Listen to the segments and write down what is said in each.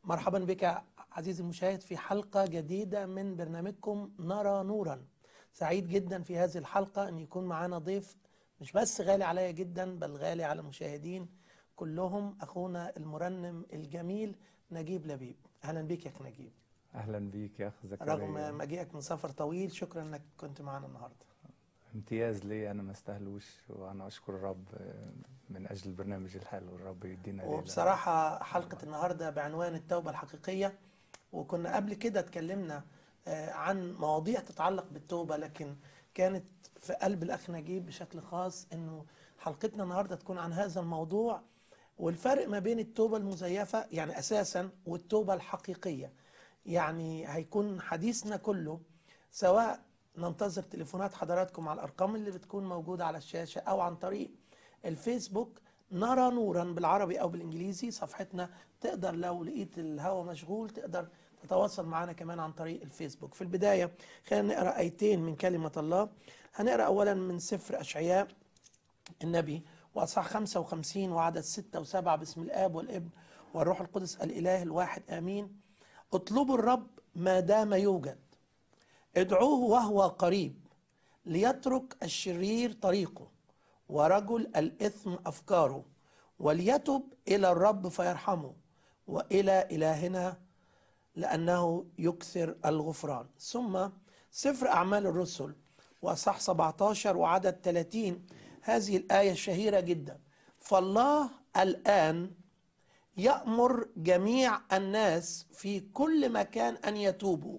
مرحبا بك عزيزي المشاهد في حلقة جديدة من برنامجكم نرى نورا سعيد جدا في هذه الحلقة أن يكون معنا ضيف مش بس غالي عليا جدا بل غالي على المشاهدين كلهم أخونا المرنم الجميل نجيب لبيب أهلا بك يا أخي نجيب اهلا بيك يا اخ زكريا رغم مجيئك من سفر طويل شكرا أنك كنت معنا النهاردة امتياز لي انا ما استاهلوش وانا اشكر الرب من اجل البرنامج الحلو الرب يدينا ليلة. وبصراحة حلقة النهاردة بعنوان التوبة الحقيقية وكنا قبل كده اتكلمنا آه، عن مواضيع تتعلق بالتوبة لكن كانت في قلب الأخ نجيب بشكل خاص إنه حلقتنا النهاردة تكون عن هذا الموضوع والفرق ما بين التوبة المزيفة يعني أساسا والتوبة الحقيقية يعني هيكون حديثنا كله سواء ننتظر تليفونات حضراتكم على الأرقام اللي بتكون موجودة على الشاشة أو عن طريق الفيسبوك نرى نورا بالعربي أو بالإنجليزي صفحتنا تقدر لو لقيت الهوا مشغول تقدر تتواصل معنا كمان عن طريق الفيسبوك في البداية خلينا نقرأ آيتين من كلمة الله هنقرأ أولا من سفر أشعياء النبي وأصحاح 55 وعدد 6 و7 باسم الآب والابن والروح القدس الإله الواحد آمين اطلبوا الرب ما دام يوجد ادعوه وهو قريب ليترك الشرير طريقه ورجل الإثم أفكاره وليتب إلى الرب فيرحمه وإلى إلهنا لأنه يكثر الغفران ثم سفر أعمال الرسل وأصح 17 وعدد 30 هذه الآية الشهيرة جدا فالله الآن يأمر جميع الناس في كل مكان أن يتوبوا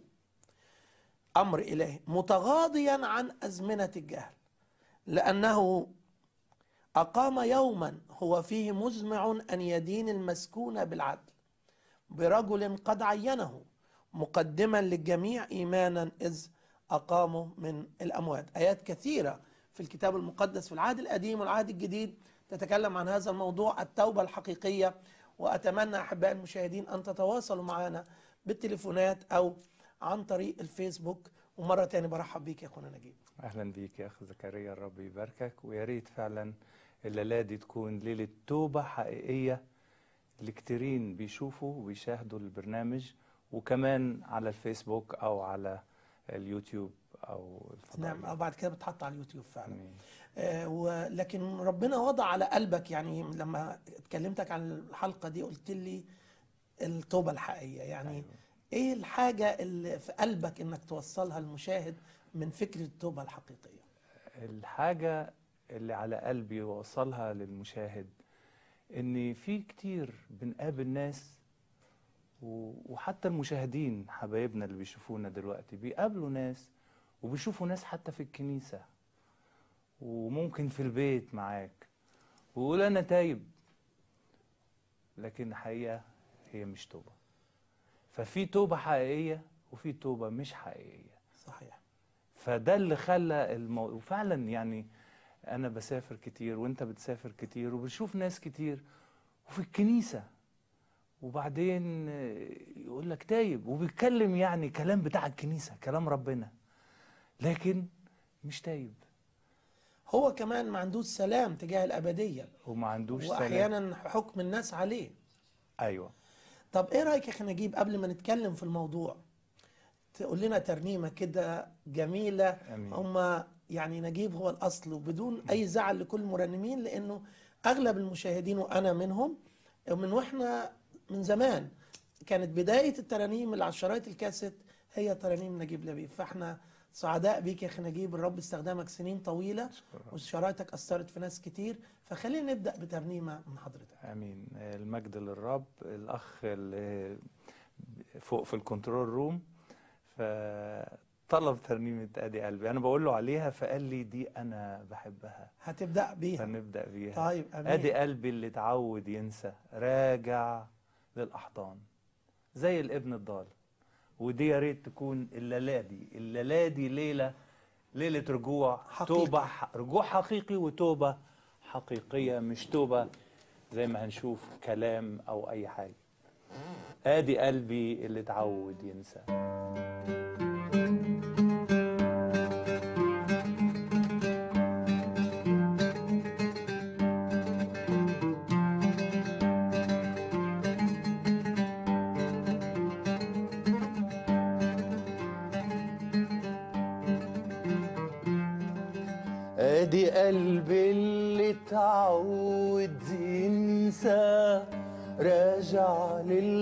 أمر إلهي متغاضيا عن أزمنة الجهل لأنه أقام يوما هو فيه مزمع أن يدين المسكون بالعدل برجل قد عينه مقدما للجميع إيمانا إذ أقامه من الأموات آيات كثيرة في الكتاب المقدس في العهد القديم والعهد الجديد تتكلم عن هذا الموضوع التوبة الحقيقية وأتمنى أحباء المشاهدين أن تتواصلوا معنا بالتليفونات أو عن طريق الفيسبوك ومرة تاني برحب بيك يا أخونا نجيب اهلا بيك يا اخ زكريا الرب يباركك ويا ريت فعلا الليله دي تكون ليله توبه حقيقيه لكتيرين بيشوفوا وبيشاهدوا البرنامج وكمان على الفيسبوك او على اليوتيوب او الفضائيات. نعم أو بعد كده بتحط على اليوتيوب فعلا آمين. آه، ولكن ربنا وضع على قلبك يعني لما اتكلمتك عن الحلقة دي قلت لي التوبة الحقيقية يعني أيوة. ايه الحاجة اللي في قلبك انك توصلها للمشاهد من فكرة التوبة الحقيقية الحاجة اللي على قلبي وأوصلها للمشاهد إن في كتير بنقابل ناس و- وحتى المشاهدين حبايبنا اللي بيشوفونا دلوقتي بيقابلوا ناس وبيشوفوا ناس حتى في الكنيسة وممكن في البيت معاك ويقول أنا تايب لكن الحقيقة هي مش توبة ففي توبة حقيقية وفي توبة مش حقيقية صحيح فده اللي خلى المو... وفعلا يعني انا بسافر كتير وانت بتسافر كتير وبشوف ناس كتير وفي الكنيسة وبعدين يقول لك تايب وبيتكلم يعني كلام بتاع الكنيسة كلام ربنا لكن مش تايب هو كمان ما عندوش سلام تجاه الأبدية وما عندوش سلام وأحيانا حكم الناس عليه ايوه طب ايه رأيك يا أخي نجيب قبل ما نتكلم في الموضوع تقول لنا ترنيمة كده جميلة امين هم يعني نجيب هو الأصل وبدون أي زعل لكل المرنمين لأنه أغلب المشاهدين وأنا منهم من وإحنا من زمان كانت بداية الترانيم اللي على شرايط الكاسيت هي ترانيم نجيب لبيب فإحنا سعداء بيك يا أخي نجيب الرب استخدمك سنين طويلة أشكر رب. وشرايطك أثرت في ناس كتير فخلينا نبدأ بترنيمة من حضرتك امين المجد للرب الاخ اللي فوق في الكنترول روم فطلب ترنيمه ادي قلبي انا بقول له عليها فقال لي دي انا بحبها هتبدأ بيها فنبدا بيها طيب أمين ادي قلبي اللي اتعود ينسى راجع للاحضان زي الابن الضال ودي يا ريت تكون الليله دي الليله دي ليله ليله رجوع حقيقي. توبه ح- رجوع حقيقي وتوبه حقيقيه مش توبه زي ما هنشوف كلام او اي حاجه ادي قلبي اللي اتعود ينسى ادي قلبي اللي تعود ينسى راجع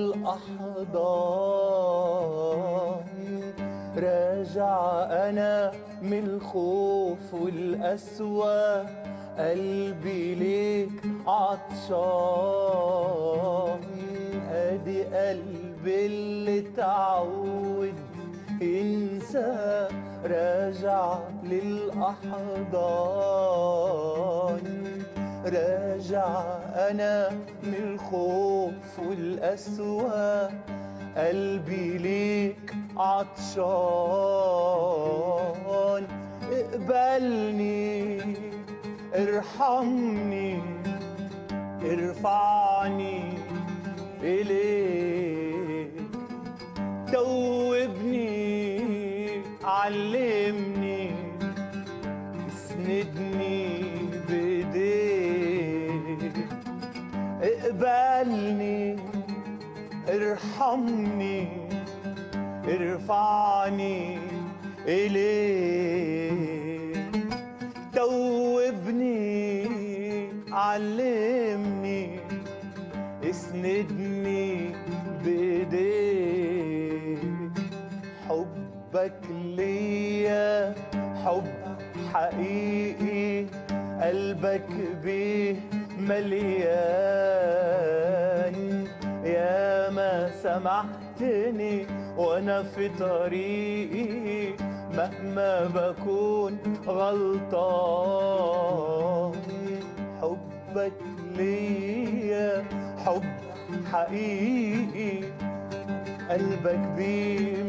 للأحضان راجع أنا من الخوف والقسوة قلبي ليك عطشان ادي قلبي اللي تعود ينسى راجع للأحضان راجع أنا من الخوف والقسوة قلبي ليك عطشان اقبلني ارحمني ارفعني إليك توبني علمني اسندني بايديك اقبلني ارحمني ارفعني إليك توبني علمني اسندني بايديك حبك ليا حب حقيقي قلبك بيه مليان يا ما سمحتني وانا في طريقي مهما بكون غلطان حبك ليا حب حقيقي قلبك بيه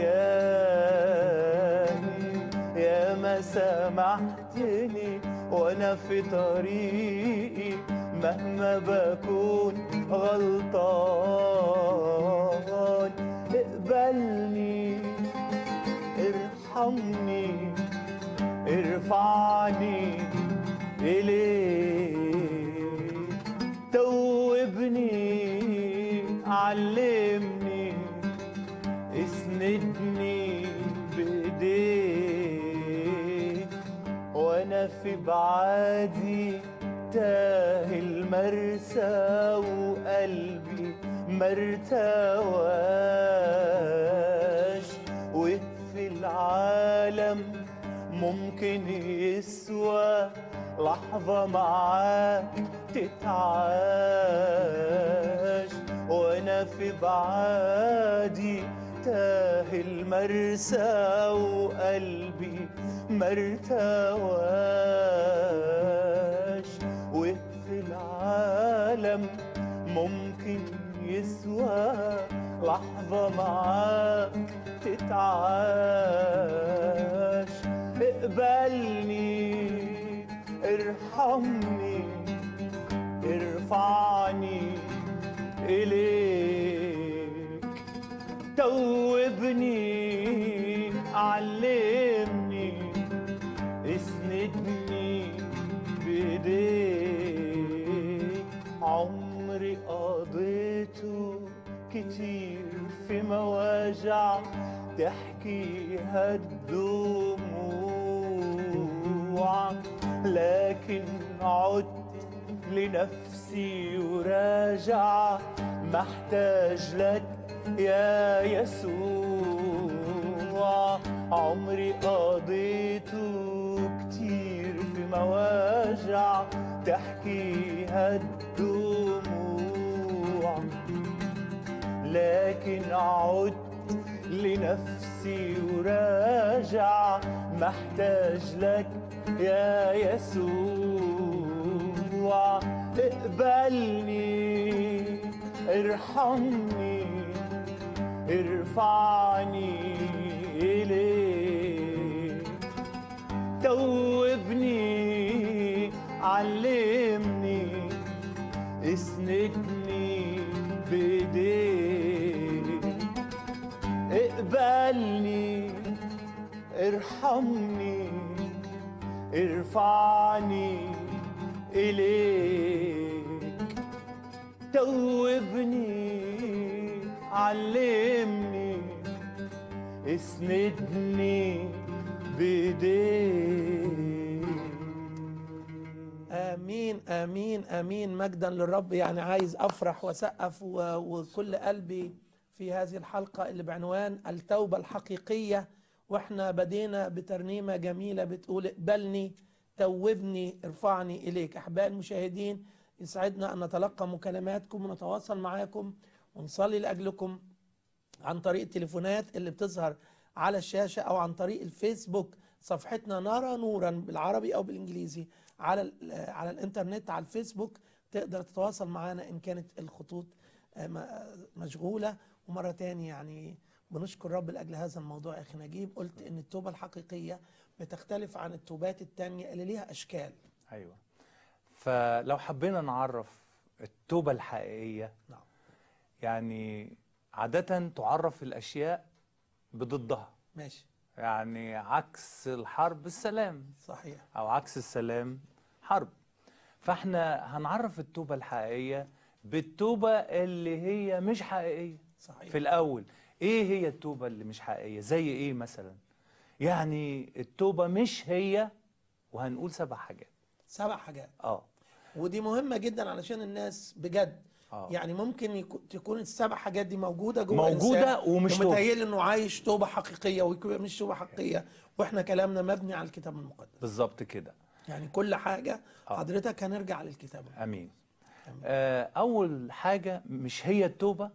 مليان يا ما سمحتني وانا في طريقي مهما بكون غلطان اقبلني ارحمني ارفعني إليك توبني علمني اسندني بايديك وانا في بعادي تاه المرسى وقلبي مرتواش وفي العالم ممكن يسوى لحظة معاك تتعاش وانا في بعادي تاه المرسى وقلبي مرتواش وفي العالم ممكن يسوى لحظة معاك تتعاش اقبلني ارحمني ارفعني إليك توبني علمني اسندني بايديك عمري قضيته كتير في مواجع تحكيها الدموع لكن عدت لنفسي وراجع محتاج لك يا يسوع عمري قضيته كتير في مواجع تحكيها الدموع لكن عدت لنفسي وراجع محتاج لك يا يسوع اقبلني ارحمني ارفعني إليك توبني علمني اسندني بايديك اقبلني ارحمني ارفعني إليك توبني علمني اسندني بايديك امين امين امين مجدا للرب يعني عايز افرح واسقف و- وكل قلبي في هذه الحلقه اللي بعنوان التوبه الحقيقيه واحنا بدينا بترنيمه جميله بتقول اقبلني توبني ارفعني اليك احبائي المشاهدين يسعدنا ان نتلقى مكالماتكم ونتواصل معاكم ونصلي لاجلكم عن طريق التليفونات اللي بتظهر على الشاشة أو عن طريق الفيسبوك صفحتنا نرى نورا بالعربي أو بالإنجليزي على ال- على الإنترنت على الفيسبوك تقدر تتواصل معنا إن كانت الخطوط آه، م- آه، مشغولة ومرة تاني يعني بنشكر رب لأجل هذا الموضوع يا أخي نجيب قلت إن التوبة الحقيقية بتختلف عن التوبات التانية اللي ليها أشكال ايوه فلو حبينا نعرف التوبه الحقيقيه نعم يعني عاده تعرف الاشياء بضدها ماشي يعني عكس الحرب السلام صحيح او عكس السلام حرب فاحنا هنعرف التوبه الحقيقيه بالتوبه اللي هي مش حقيقيه صحيح في الاول ايه هي التوبه اللي مش حقيقيه زي ايه مثلا يعني التوبه مش هي وهنقول سبع حاجات سبع حاجات اه ودي مهمة جدا علشان الناس بجد اه يعني ممكن يكو- تكون السبع حاجات دي موجوده جوه موجودة إنسان ومش توبة. ومتهيألي انه عايش توبه حقيقيه ويكون مش توبه حقيقيه واحنا كلامنا مبني على الكتاب المقدس بالظبط كده يعني كل حاجه آه. حضرتك هنرجع للكتاب المقدس. امين آه اول حاجه مش هي التوبه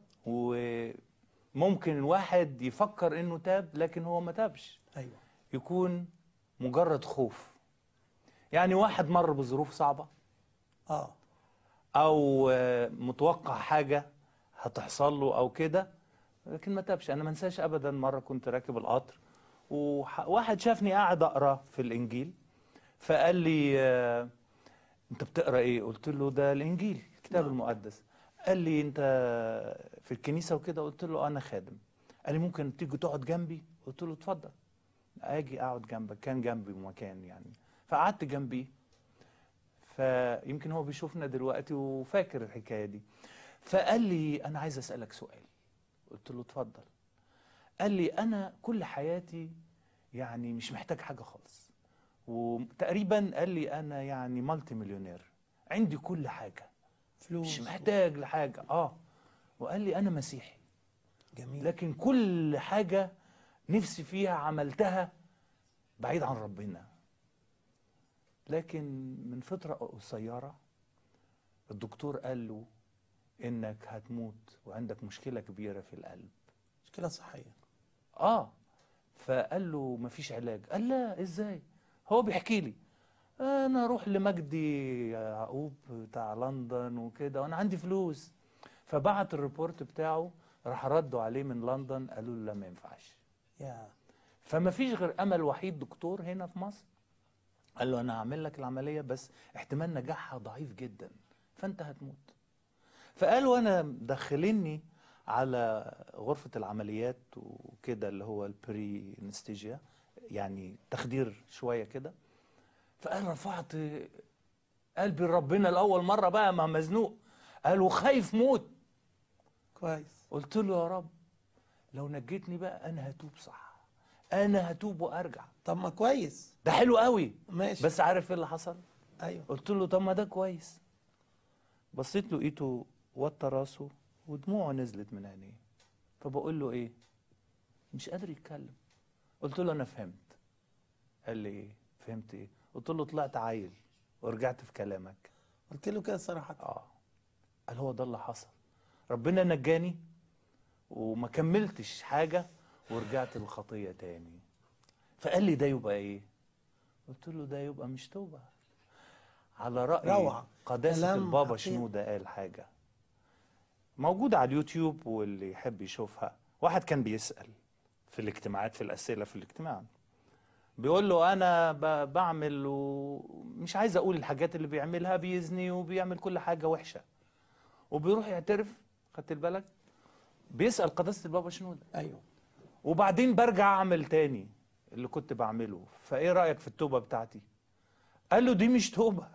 وممكن الواحد يفكر انه تاب لكن هو ما تابش ايوه يكون مجرد خوف يعني واحد مر بظروف صعبه اه او آه، متوقع حاجه هتحصل له او كده لكن ما تابش انا ما انساش ابدا مره كنت راكب القطر وواحد شافني قاعد اقرا في الانجيل فقال لي آه، انت بتقرا ايه قلت له ده الانجيل الكتاب المقدس قال لي انت في الكنيسه وكده قلت له انا خادم قال لي ممكن تيجي تقعد جنبي قلت له اتفضل اجي اقعد جنبك كان جنبي مكان يعني فقعدت جنبيه فيمكن هو بيشوفنا دلوقتي وفاكر الحكايه دي فقال لي انا عايز اسالك سؤال قلت له اتفضل قال لي انا كل حياتي يعني مش محتاج حاجه خالص وتقريبا قال لي انا يعني مالتي مليونير عندي كل حاجه فلوس مش محتاج لحاجه اه وقال لي انا مسيحي جميل لكن كل حاجة نفسي فيها عملتها بعيد عن ربنا لكن من فترة قصيرة الدكتور قال له انك هتموت وعندك مشكلة كبيرة في القلب مشكله صحيه اه فقال له مفيش علاج قال لا ازاي هو بيحكي لي انا اروح لمجدي يعقوب بتاع لندن وكده وانا عندي فلوس فبعت الريبورت بتاعه راح ردوا عليه من لندن قالوا له لا ما ينفعش يا فما فيش غير امل وحيد دكتور هنا في مصر قال له انا هعمل لك العمليه بس احتمال نجاحها ضعيف جدا فانت هتموت فقالوا انا دخلني على غرفه العمليات وكده اللي هو البري انستيجيا يعني تخدير شويه كده فقال رفعت قلبي لربنا لاول مره بقى ما مزنوق قال وخايف موت كويس قلت له يا رب لو نجيتني بقى انا هتوب صح انا هتوب وارجع طب ما كويس ده حلو قوي ماشي بس عارف ايه اللي حصل ايوه قلت له طب ما ده كويس بصيت له لقيته وطى راسه ودموعه نزلت من عينيه فبقول له ايه مش قادر يتكلم قلت له انا فهمت قال لي ايه فهمت ايه قلت له طلعت عيل ورجعت في كلامك قلت له كده صراحه اه قال هو ده اللي حصل ربنا نجاني وما كملتش حاجة ورجعت للخطية تاني فقال لي ده يبقى ايه قلت له ده يبقى مش توبة على رأي روعة. قداسة كلام البابا حقيقي. شنودة قال حاجة موجودة على اليوتيوب واللي يحب يشوفها واحد كان بيسأل في الاجتماعات في الأسئلة في الاجتماع بيقول له أنا ب- بعمل ومش عايز أقول الحاجات اللي بيعملها بيزني وبيعمل كل حاجة وحشة وبيروح يعترف خدت بالك بيسأل قداسة البابا شنودة ايوه وبعدين برجع أعمل تاني اللي كنت بعمله فإيه رأيك في التوبة بتاعتي قال له دي مش توبة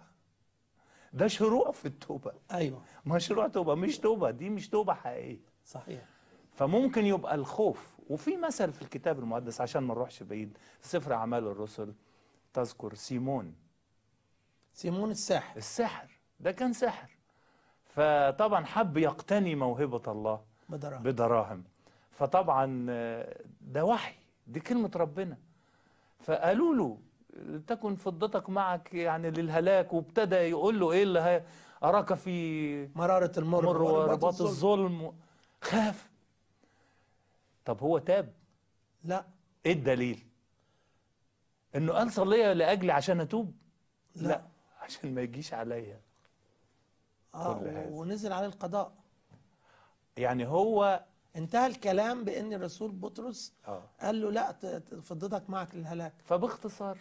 ده شروع في التوبة ايوه مشروع توبة مش توبة دي مش توبة حقيقية صحيح فممكن يبقى الخوف وفي مثل في الكتاب المقدس عشان ما نروحش بعيد في سفر أعمال الرسل تذكر سيمون سيمون الساحر السحر ده كان سحر فطبعا حب يقتني موهبة الله بدراهم بدراهم فطبعا آه، ده وحي دي كلمة ربنا فقالوا له تكن فضتك معك يعني للهلاك وابتدى يقول له ايه اللي هي اراك في مرارة المر مر ورباط الظلم. الظلم خاف طب هو تاب لا ايه الدليل انه قال صلي لاجلي عشان اتوب لا. لا عشان ما يجيش عليا اه كل هذا. ونزل عليه القضاء يعني هو انتهى الكلام بان الرسول بطرس اه قال له لا ت- ت- فضتك معك للهلاك فباختصار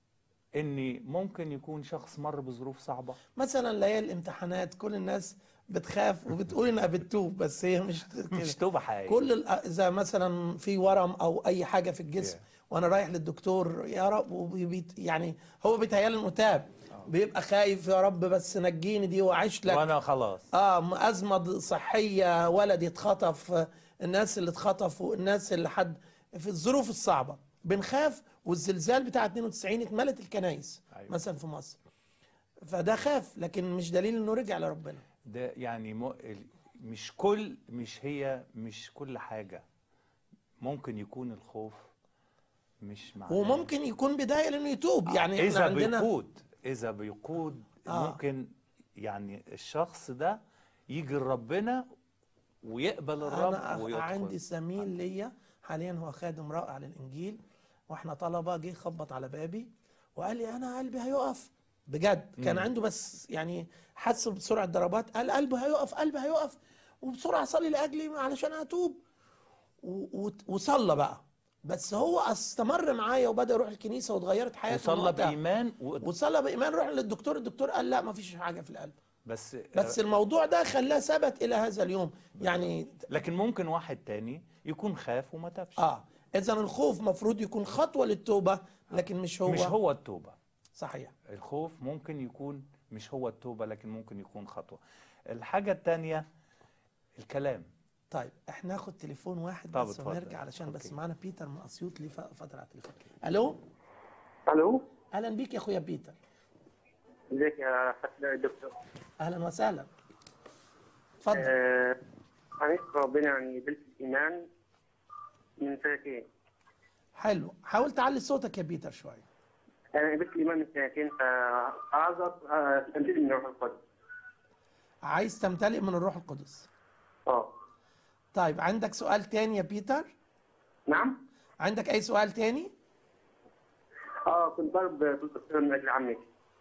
اني ممكن يكون شخص مر بظروف صعبه مثلا ليالي الامتحانات كل الناس بتخاف وبتقول انها بتتوب بس هي مش مش كده توبه حقيقيه كل الأ- اذا مثلا في ورم او اي حاجه في الجسم Yeah. وانا رايح للدكتور يا رب وبيت يعني هو بيتهيألي انه تاب بيبقى خايف يا رب بس نجيني دي واعيش لك وانا خلاص اه ازمه صحيه ولد يتخطف آه، الناس اللي اتخطفوا الناس اللي حد في الظروف الصعبه بنخاف والزلزال بتاع 92 اتملت الكنايس أيوة. مثلا في مصر فده خاف لكن مش دليل انه رجع لربنا ده يعني م... ال- مش كل مش هي مش كل حاجه ممكن يكون الخوف مش معناه وممكن يكون بدايه لانه يتوب يعني احنا اذا عندنا بيقود اذا بيقود آه. ممكن يعني الشخص ده يجي لربنا ويقبل الرب انا ويدخل عندي زميل ليا حاليا هو خادم رائع للانجيل واحنا طلبه جه خبط على بابي وقال لي انا قلبي هيقف بجد كان عنده بس يعني حس بسرعه ضربات قال قلبي هيقف قلبي هيقف وبسرعه صلي لاجلي علشان اتوب و- و- وصلى بقى بس هو استمر معايا وبدا يروح الكنيسه واتغيرت حياته من وصلى وقتها. بايمان و... وصلى بايمان روح للدكتور الدكتور قال لا ما فيش حاجه في القلب بس بس الموضوع ده خلاه ثبت الى هذا اليوم يعني لكن ممكن واحد تاني يكون خاف وما تابش اه اذا الخوف مفروض يكون خطوه للتوبه لكن مش هو مش هو التوبه صحيح الخوف ممكن يكون مش هو التوبه لكن ممكن يكون خطوه الحاجه التانيه الكلام طيب احنا ناخد تليفون واحد طب بس اتفضل. ونرجع علشان بس أوكي. معانا بيتر من اسيوط ليه ف- فتره على التليفون الو الو اهلا بيك يا اخويا بيتر ازيك يا حسن دكتور اهلا وسهلا اتفضل آه انا ربنا يعني قبلت الايمان من سنتين حلو حاول تعلي صوتك يا بيتر شويه انا قبلت الايمان من سنتين فعايز استمتلي من روح القدس عايز تمتلئ من الروح القدس اه طيب عندك سؤال تاني يا بيتر نعم عندك اي سؤال تاني اه كنت ضرب طول السنه من اجل عمتي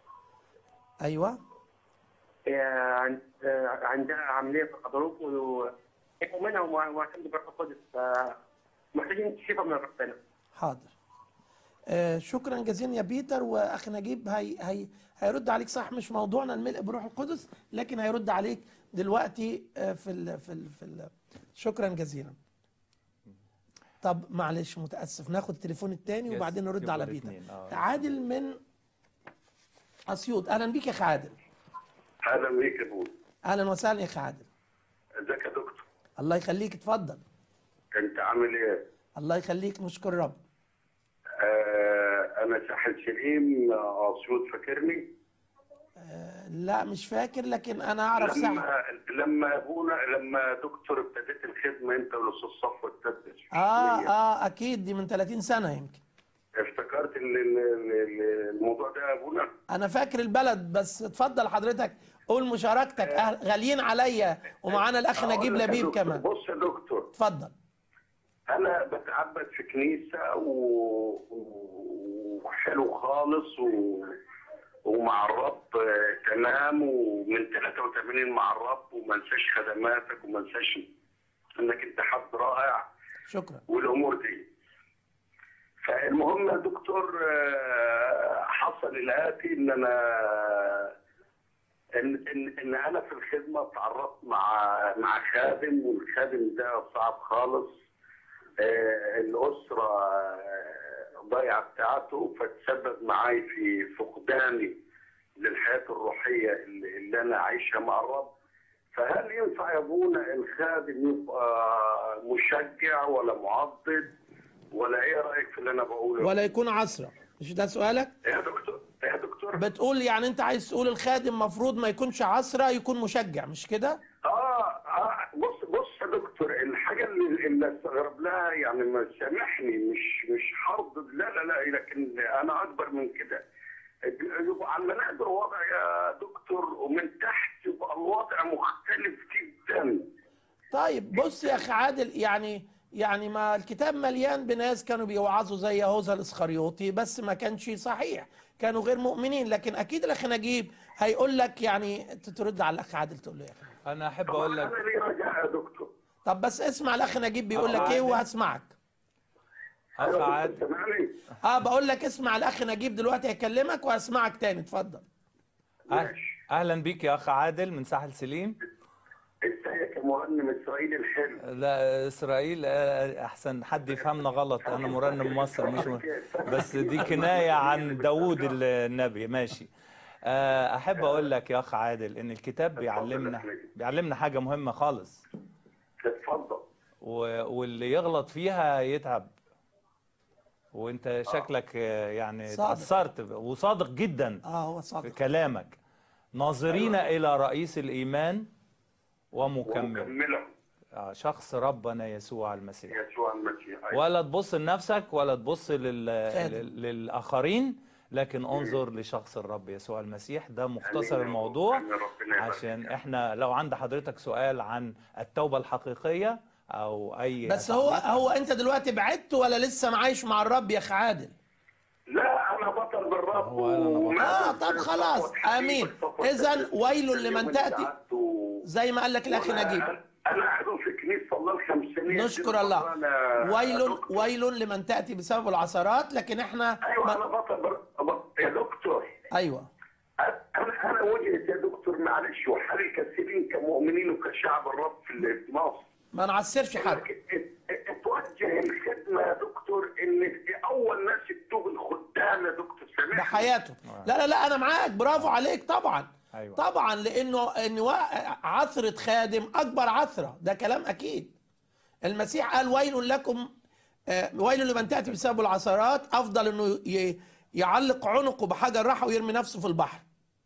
ايوه هي عن- آه، عندها عمليه في الغضروف و ومنها ومعتمد بروح القدس فمحتاجين شفاء من ربنا حاضر آه شكرا جزيلا يا بيتر واخ نجيب هي هي هيرد عليك صح مش موضوعنا الملء بروح القدس لكن هيرد عليك دلوقتي آه في ال في ال في ال شكرا جزيلا طب معلش متاسف ناخد التليفون التاني يس، وبعدين نرد يبقى على بيتر الاتنين، آه. عادل من اسيوط اهلا بيك يا اخ عادل اهلا بيك يا ابوي اهلا وسهلا يا اخ عادل ازيك يا دكتور الله يخليك اتفضل انت عامل ايه الله يخليك نشكر رب آه انا ساحل سليم آه، اسيوط فاكرني آه لا مش فاكر لكن انا اعرف ساعه لما لما ابونا لما دكتور ابتديت الخدمه انت والاستاذ صفوت تدرس اه اه اكيد دي من 30 سنه يمكن افتكرت ال- ال- ال- الموضوع ده يا ابونا انا فاكر البلد بس اتفضل حضرتك قول مشاركتك أهل- غاليين عليا ومعانا الاخ أقول نجيب لك يا لبيب دكتور، كمان بص يا دكتور اتفضل انا بتعبد في كنيسه و... و- وحلو خالص و... ومع الرب آه، تمام ومن 83 مع الرب وما انساش خدماتك وما انساش انك انت حد رائع شكرا والامور دي فالمهم يا دكتور آه، حصل الاتي ان انا ان ان ان انا في الخدمه تعرفت مع مع خادم والخادم ده صعب خالص آه، الاسره آه، ضايعه بتاعته فتسبب معي في فقداني للحياه الروحيه اللي اللي انا عايشها مع الرب فهل ينفع يا ابونا الخادم يبقى مشجع ولا معضد ولا ايه رايك في اللي انا بقوله؟ ولا يكون عصرة مش ده سؤالك يا دكتور يا دكتور دكتور بتقول يعني انت عايز تقول الخادم مفروض ما يكونش عسرة يكون مشجع مش كده اه اه بص بص يا دكتور الحاجه اللي, اللي استغرب لها يعني ما سامحني مش مش حرب لا لا لا لكن انا اكبر من كده يبقى على المنابر وضع يا دكتور ومن تحت يبقى الوضع مختلف جدا طيب بص يا اخي عادل يعني يعني ما الكتاب مليان بناس كانوا بيوعظوا زي يهوذا الاسخريوطي بس ما كانش صحيح كانوا غير مؤمنين لكن اكيد الاخ نجيب هيقول لك يعني ترد على الاخ عادل تقول له يا اخي انا احب طب اقول لك انا ليه رجاء يا دكتور طب بس اسمع الاخ نجيب بيقول لك ايه وهسمعك اخ أيوة يا دكتور، عادل سامعني اه بقول لك اسمع الاخ نجيب دلوقتي هيكلمك وهسمعك تاني اتفضل أه- ماشي اهلا بيك يا اخ عادل من ساحل سليم ازيك يا مرنم اسرائيل الحلو لا اسرائيل آه، احسن حد يفهمنا غلط انا مرنم مصر مش م... بس دي كنايه عن داوود النبي ماشي آه، احب اقول لك يا اخ عادل ان الكتاب بيعلمنا بيعلمنا حاجه مهمه خالص اتفضل و- واللي يغلط فيها يتعب وانت شكلك آه، يعني صادق. اتأثرت وصادق جدا اه هو في صادق كلامك ناظرين الى رئيس الايمان ومكمل ومكمله آه، شخص ربنا يسوع المسيح يسوع المسيح أيوة. ولا تبص لنفسك ولا تبص لل... خادم. لل- للآخرين لكن انظر لشخص الرب يسوع المسيح ده مختصر آمين. الموضوع آمين. ربنا يبارك. عشان احنا لو عند حضرتك سؤال عن التوبة الحقيقية أو أي بس هو هو انت دلوقتي بعدت ولا لسه معايش مع الرب يا اخ عادل لا انا بطل بالرب هو أنا بطل. اه طب خلاص امين اذا ويل لمن تاتي زي ما قال لك الاخ نجيب انا عضو في كنيسه الله الخمسينيه نشكر الله ويل ويل لمن تاتي بسبب العثرات لكن احنا ايوه انا ما... بطل بر... يا دكتور ايوه انا انا وجهت يا دكتور معلش وحال الكثيرين كمؤمنين وكشعب الرب في مصر ما نعسرش حد لكن توجه الخدمه يا دكتور ان اول ناس يكتب الخدام يا دكتور سامحني بحياته لا لا لا انا معاك برافو عليك طبعا أيوة. طبعا لانه ان وا- عثره خادم اكبر عثره ده كلام اكيد المسيح قال ويل لكم آه، ويل لمن تاتي بسبب العثرات افضل انه ي- يعلق عنقه بحجر راحه ويرمي نفسه في البحر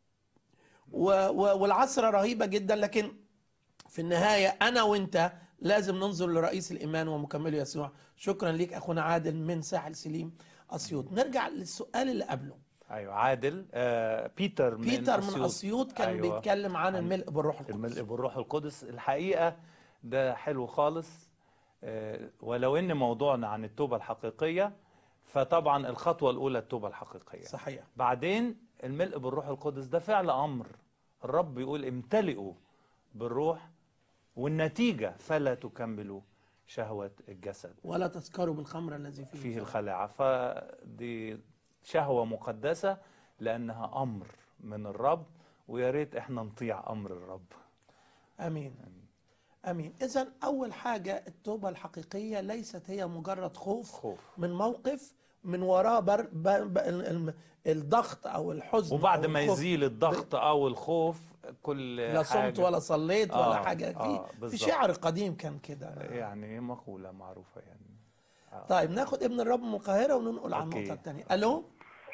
و- و- والعثره رهيبه جدا لكن في النهايه انا وانت لازم ننظر لرئيس الايمان ومكمله يسوع شكرا ليك اخونا عادل من ساحل سليم اسيوط نرجع للسؤال اللي قبله أيوة عادل آه بيتر من بيتر من أسيوط. اسيوط كان أيوة. بيتكلم عن الملء بالروح القدس الملء بالروح القدس الحقيقة ده حلو خالص آه، ولو ان موضوعنا عن التوبة الحقيقية فطبعا الخطوة الأولى التوبة الحقيقية صحيح بعدين الملء بالروح القدس ده فعل أمر الرب بيقول امتلئوا بالروح والنتيجة فلا تكملوا شهوة الجسد ولا تسكروا بالخمر الذي فيه, فيه الخلاعة فدي شهوة مقدسة لأنها أمر من الرب ويا ريت احنا نطيع أمر الرب امين امين اذا اول حاجه التوبه الحقيقيه ليست هي مجرد خوف, خوف. من موقف من وراه بر بر بر الم- الضغط او الحزن وبعد أو ما الخوف. يزيل الضغط أو الخوف كل لا صمت حاجة ولا صليت ولا آه، حاجه في آه، في بالظبط. شعر قديم كان كده يعني مقولة معروفة يعني طيب ناخد ابن الرب من القاهره وننقل على أوكي. النقطه الثانيه الو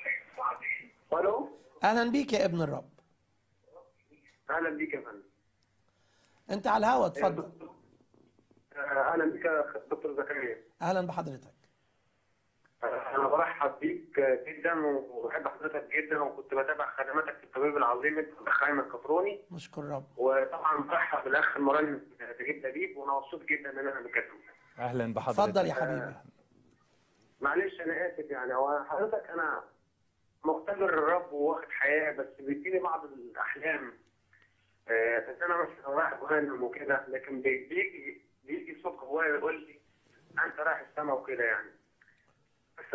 الو اهلا بيك يا ابن الرب اهلا بيك يا فندم انت على الهوا اتفضل آه، اهلا بك يا دكتور زكريا اهلا بحضرتك آه، انا برحب بيك جدا وبحب حضرتك جدا وكنت بتابع خدماتك في الطبيب العظيم الاخ ايمن كفروني نشكر الرب وطبعا برحب بالاخ المرنم نجيب لبيب وانا مبسوط جدا ان انا بكلمه أهلا بحضرتك اتفضل يا حبيبي معلش انا اسف يعني هو حضرتك انا مختبر الرب وواخد حياه بس بيديني بعض الاحلام آه، ان انا مثلا رايح جهنم وكده لكن بي- بيجي بيجي صوت جوايا يقول لي انت رايح السما وكده يعني ف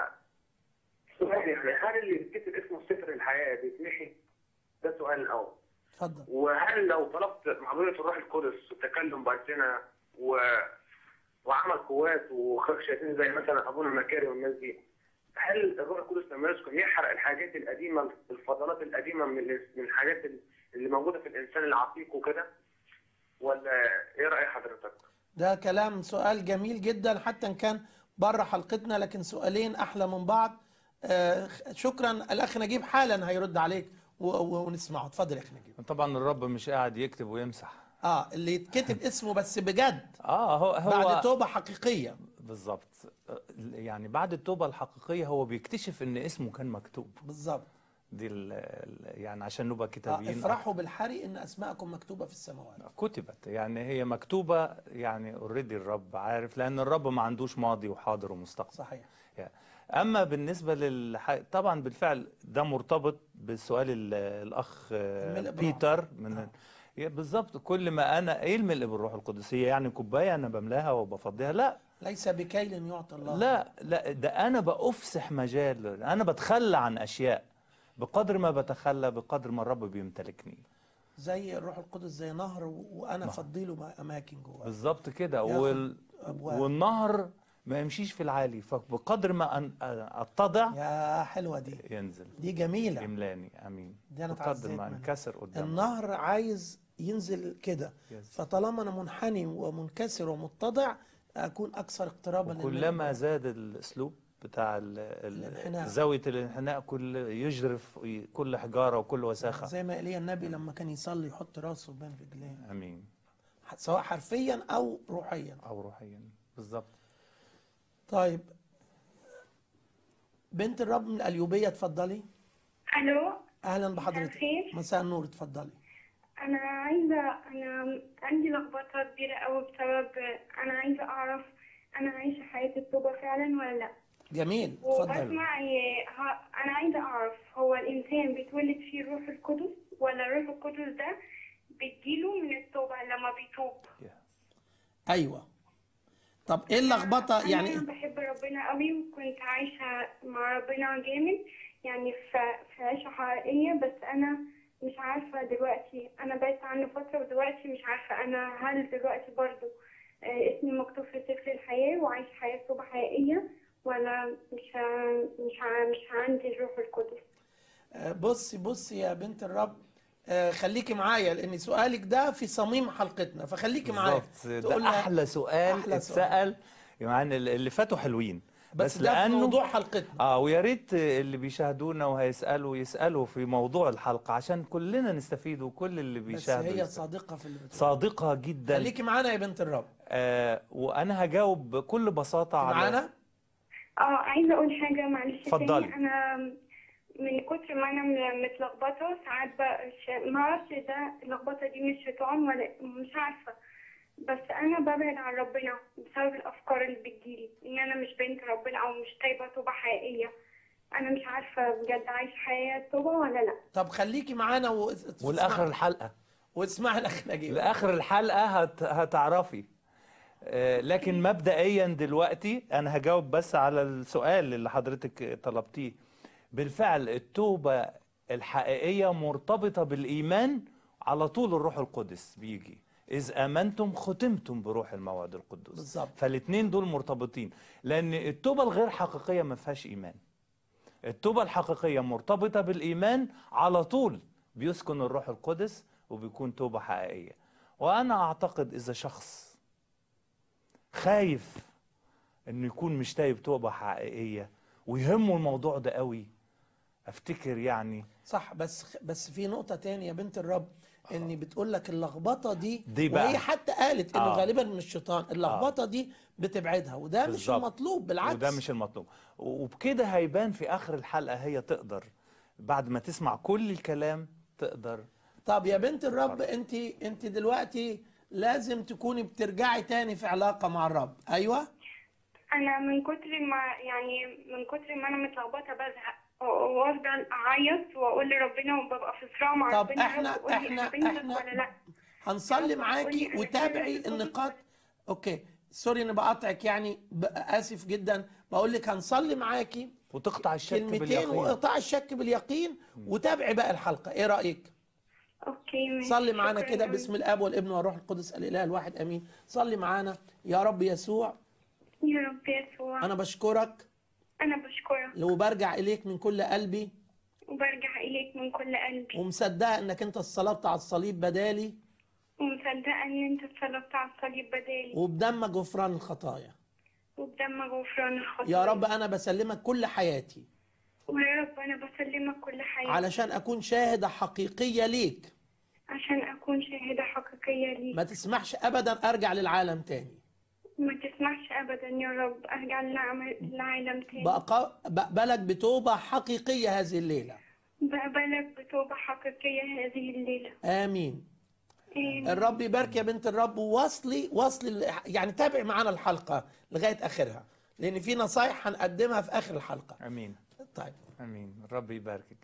سؤال يعني هل اللي بيتكتب اسمه سفر الحياه بيتمحي؟ ده سؤال الاول اتفضل وهل لو طلبت معمودية الروح القدس والتكلم بألسنة و... وعمل قوات وخرج شياطين زي مثلا ابونا مكاري والناس دي هل الروح القدس لما يسكن يحرق الحاجات القديمه الفضلات القديمه من ال- من الحاجات اللي موجوده في الانسان العتيق وكده ولا ايه راي حضرتك؟ ده كلام سؤال جميل جدا حتى ان كان بره حلقتنا لكن سؤالين احلى من بعض آه، شكرا الاخ نجيب حالا هيرد عليك و- و- ونسمعه اتفضل يا اخ نجيب طبعا الرب مش قاعد يكتب ويمسح اه اللي يتكتب اسمه بس بجد اه هو هو بعد توبه حقيقيه بالظبط يعني بعد التوبه الحقيقيه هو بيكتشف ان اسمه كان مكتوب بالظبط دي ال ال- يعني عشان نبقى آه كتابيين افرحوا بالحري ان اسماءكم مكتوبه في السماوات كتبت يعني هي مكتوبه يعني اوريدي الرب عارف لان الرب ما عندوش ماضي وحاضر ومستقبل صحيح يعني اما بالنسبه للح... طبعا بالفعل ده مرتبط بسؤال ال- الاخ آه، الملء بالروح. بيتر من آه. يا بالظبط كل ما انا ايه الملء بالروح القدس هي يعني كوبايه انا بملاها وبفضيها لا ليس بكيل يعطى الله لا لا ده انا بافسح مجال انا بتخلى عن اشياء بقدر ما بتخلى بقدر ما الرب بيمتلكني زي الروح القدس زي نهر و- وانا افضي له م- اماكن جواه بالظبط كده ياخد وال... أبواب. والنهر ما يمشيش في العالي فبقدر ما أن... اتضع يا حلوه دي ينزل دي جميله يملاني امين دي أنا بقدر اتعزيت ما منها. انكسر قدامه النهر عايز ينزل كده Yes. فطالما انا منحني ومنكسر ومتضع اكون اكثر اقترابا للملء كلما بالروح. زاد الاسلوب بتاع ال... ال... الانحناء. زاويه الانحناء كل يجرف كل حجاره وكل وساخه زي ما ايليا النبي لما كان يصلي يحط راسه بين رجليه امين سواء حرفيا او روحيا او روحيا بالظبط طيب بنت الرب من الأليوبية اتفضلي الو أهلا مساء بحضرتك الخير. مساء النور اتفضلي انا عايزه انا عندي لخبطه كبيره قوي بسبب انا عايزه اعرف انا عايشه حياه التوبه فعلا ولا لا جميل اتفضلي وبسمع ي- ها- انا عايزه اعرف هو الانسان بيتولد فيه الروح القدس ولا الروح القدس ده بتجيله من التوبه لما بيتوب أيوه طب إيه اللخبطة يعني انا بحب ربنا قوي وكنت عايشه مع ربنا جامد يعني في في عيشه حقيقيه بس انا مش عارفه دلوقتي انا بعدت عنه فتره ودلوقتي مش عارفه انا هل دلوقتي برضو آه، اسمي مكتوب في سفر الحياه وعايش حياه توبه حقيقيه ولا مش ه- مش ه- مش عندي الروح القدس آه، بصي بصي يا بنت الرب آه، خليكي معايا لأن سؤالك ده في صميم حلقتنا فخليكي معايا بالظبط تقول ده لها- احلى سؤال أحلى اتسال يعني اللي فاتوا حلوين بس, ده في موضوع حلقتنا اه ويا ريت اللي بيشاهدونا وهيسالوا يسالوا في موضوع الحلقه عشان كلنا نستفيد وكل اللي بس بيشاهدوا هي يستفيد. صادقة في اللي بتقول صادقه جدا خليكي معانا يا بنت الرب آه وانا هجاوب بكل بساطه على معانا اه عايزه اقول حاجه معلش اتفضلي. تاني انا من كتر ما انا م- متلخبطه ساعات بقى ش- ما اعرفش ده اللخبطه دي مش شيطان ولا مش عارفه بس انا ببعد عن ربنا بسبب الافكار اللي بتجيلي ان انا مش بنت ربنا او مش تايبه توبه حقيقيه انا مش عارفه بجد عايش حياه توبه ولا لا طب خليكي معانا و... والاخر الحلقه واسمعي الأخ نجيب لاخر الحلقه هت... هتعرفي آه، لكن مبدئيا دلوقتي انا هجاوب بس على السؤال اللي حضرتك طلبتيه بالفعل التوبه الحقيقيه مرتبطه بالايمان على طول الروح القدس بيجي إذ آمنتم ختمتم بروح الموعد القدوس بالظبط. فالاثنين دول مرتبطين لأن التوبة الغير حقيقية ما فيهاش إيمان التوبة الحقيقية مرتبطة بالإيمان على طول بيسكن الروح القدس وبيكون توبة حقيقية وأنا أعتقد إذا شخص خايف إنه يكون مش تايب توبة حقيقية ويهمه الموضوع ده قوي أفتكر يعني صح بس بس في نقطة تانية يا بنت الرب ان بتقول لك اللخبطة دي, دي بقى. وهي حتى قالت انه آه. غالبا من الشيطان اللخبطة دي بتبعدها وده مش بالظبط. المطلوب بالعكس وده مش المطلوب وبكده هيبان في آخر الحلقة هي تقدر بعد ما تسمع كل الكلام تقدر طب يا بنت الرب انت انت دلوقتي لازم تكوني بترجعي تاني في علاقة مع الرب ايوه انا من كتر ما يعني من كتر ما انا متلخبطه بزهق و- وافضل اعيط واقول لربنا وببقى في صراع مع طب ربنا احنا وأقول احنا أحبني احنا ولا لا هنصلي يا رب معاكي قولي أنا وتابعي فعلاً النقاط اوكي سوري اني بقاطعك يعني ب- اسف جدا بقول لك هنصلي معاكي وتقطع الشك كلمتين باليقين واقطاع الشك باليقين وتابعي بقى الحلقة ايه رأيك اوكي ماشي صلي معانا شكراً كده أوي. باسم الاب والابن والروح القدس الاله الواحد امين صلي معانا يا رب يسوع يا رب يسوع انا بشكرك انا بشكرك وبرجع اليك من كل قلبي وبرجع اليك من كل قلبي ومصدقه انك انت اتصلبت على الصليب بدالي ومصدقه ان انت اتصلبت على الصليب بدالي وبدمك غفران الخطايا وبدم غفران الخطايا يا رب انا بسلمك كل حياتي ويا رب أنا بسلمك كل حياتي علشان أكون شاهدة حقيقية ليك عشان أكون شاهدة حقيقية ليك ما تسمحش أبدا أرجع للعالم تاني ما تسمحش أبدا يا رب أرجع للعم- للعالم تاني بقى- بقبلك بتوبة حقيقية هذه الليلة بقبلك بتوبة حقيقية هذه الليلة آمين آمين. الرب يبارك يا بنت الرب وواصلي واصلي يعني تابع معانا الحلقة لغاية آخرها لأن في نصايح هنقدمها في آخر الحلقة امين طيب امين الرب يباركك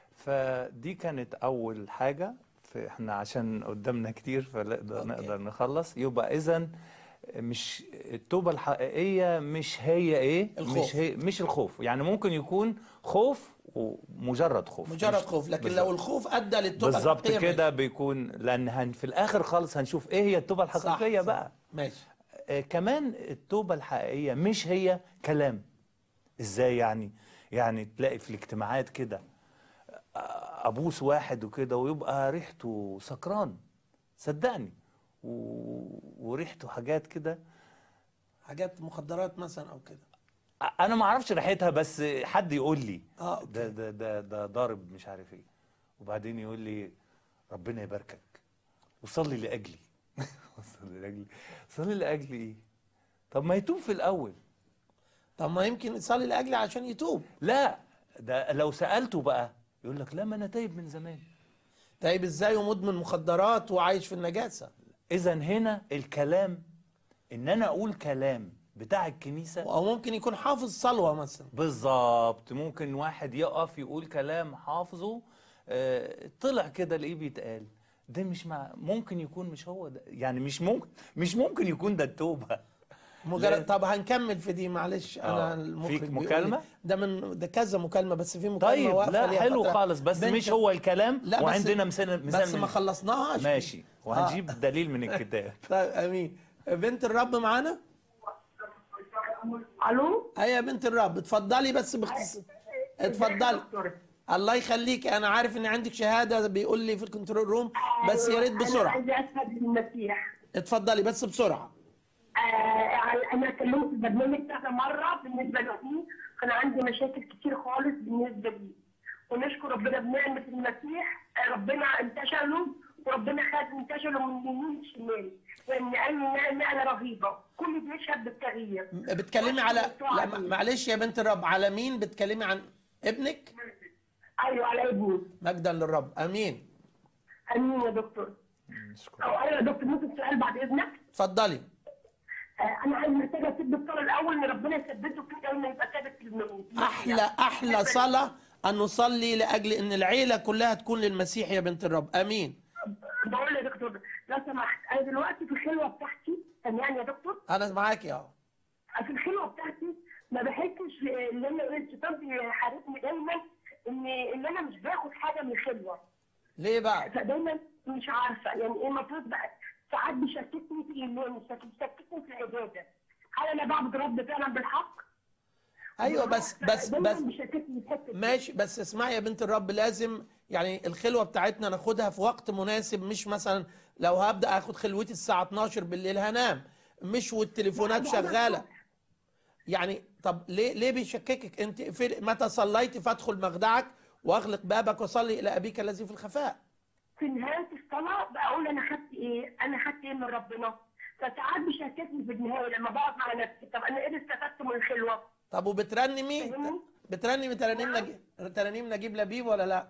فدي كانت اول حاجه فاحنا عشان قدامنا كتير فنقدر أوكي. نقدر نخلص يبقى اذا مش التوبه الحقيقيه مش هي ايه الخوف. مش هي مش الخوف يعني ممكن يكون خوف ومجرد خوف مجرد مش- خوف لكن بالظبط. لو الخوف أدى للتوبة بالظبط الحقيقية كده بيكون لان هن في الاخر خالص هنشوف ايه هي التوبه ماشي. صح، الحقيقيه صح. بقى ماشي آه، كمان التوبة الحقيقية مش هي كلام ازاي يعني يعني تلاقي في الاجتماعات كده آه، ابوس واحد وكده ويبقى ريحته سكران صدقني و... وريحته حاجات كده حاجات مخدرات مثلا أو كده آه، انا ما اعرفش ريحتها بس حد يقول لي آه، أوكي. ده ده ده ده ضارب مش عارف ايه وبعدين يقول لي ربنا يباركك وصلي لاجلي صلي لاجلي صلي لاجلي ايه طب ما يتوب في الاول طب ما يمكن يصلي لأجلي عشان يتوب لا ده لو سألته بقى يقول لك لا ما انا تايب من زمان طيب ازاي ومدمن مخدرات وعايش في النجاسة اذا هنا الكلام ان انا اقول كلام بتاع الكنيسة أو ممكن يكون حافظ صلوة مثلا بالظبط ممكن واحد يقف يقول كلام حافظه آه، طلع كده الاقيه بيتقال ده مش مع ممكن يكون مش هو ده يعني مش ممكن مش ممكن يكون ده التوبة لا. مجرد طب هنكمل في دي معلش انا آه. المخرج فيك بيقول لي- مكالمة؟ ده من ده كذا مكالمة بس في مكالمة طيب واقفة لا ليها حلو فترة. خالص بس بنت- مش هو الكلام لا بس وعندنا مثال مثال بس من- ما خلصناهاش ماشي وهنجيب دليل من الكتاب طيب امين بنت الرب معانا الو ايوه يا بنت الرب اتفضلي بس باختصار اتفضلي الله يخليك انا عارف ان عندك شهاده بيقول لي في الكنترول روم بس يا ريت انا بسرعه عايزه اشهد للمسيح اتفضلي بس بسرعه آه انا كلمت البرنامج كذا مره بالنسبه لي كان عندي مشاكل كتير خالص بالنسبه لي ونشكر ربنا بنعمه المسيح آه، ربنا انتشله وربنا خد انتشله من يمين لشمال لان اي نقله رهيبه كل بيشهد بالتغيير بتكلمي على لا ما- معلش يا بنت الرب على مين بتكلمي عن ابنك ايوه على ابني مجدا للرب امين امين يا دكتور نشكر او ايوه يا دكتور ممكن سؤال بعد اذنك اتفضلي آه، انا عايز محتاجه اسيب الصلاه الاول ان ربنا يثبته كده انه يبقى ثابت في المنهج احلى احلى صلاه ان نصلي لاجل ان العيله كلها تكون للمسيح يا بنت الرب امين بقول يا دكتور لو سمحت انا دلوقتي في الخلوه بتاعتي سامعني يا دكتور انا معاكي اهو في الخلوه بتاعتي ما بحسش ان انا ايه الشيطان بيحاربني دايما ان ان انا مش باخد حاجه من الخلوه ليه بقى فدايما مش عارفه يعني ايه المفروض بقى ساعات بيشككني في ايماني بيشككني في العباده هل انا بعبد رب فعلا بالحق؟ ايوه بس بس دايما بس بيشككني في حته ماشي بس اسمعي يا بنت الرب لازم يعني الخلوه بتاعتنا ناخدها في وقت مناسب مش مثلا لو هبدا اخد خلوتي الساعه 12 بالليل هنام مش والتليفونات لا، لا، لا. شغاله يعني طب ليه ليه بيشككك انت في متى صليت فادخل مخدعك واغلق بابك وصلي الى ابيك الذي في الخفاء في نهايه الصلاه بقول انا خدت ايه؟ انا خدت ايه من ربنا؟ فساعات بيشككني في النهايه لما بقعد مع نفسي طب انا ايه اللي استفدت من الخلوه؟ طب وبترنمي فاهمني؟ بترنمي ترانيم نجيب ترانيم نجيب لبيب ولا لا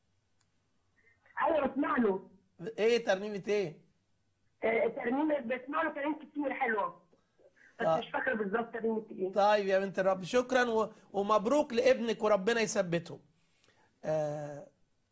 ايوه بسمع له ايه ترنيمه ايه آه، ترنيمه بسمع له كلام كتير حلوه بس آه. مش فاكره بالظبط ترنيمه ايه طيب يا بنت الرب شكرا و... ومبروك لابنك وربنا يثبته آه...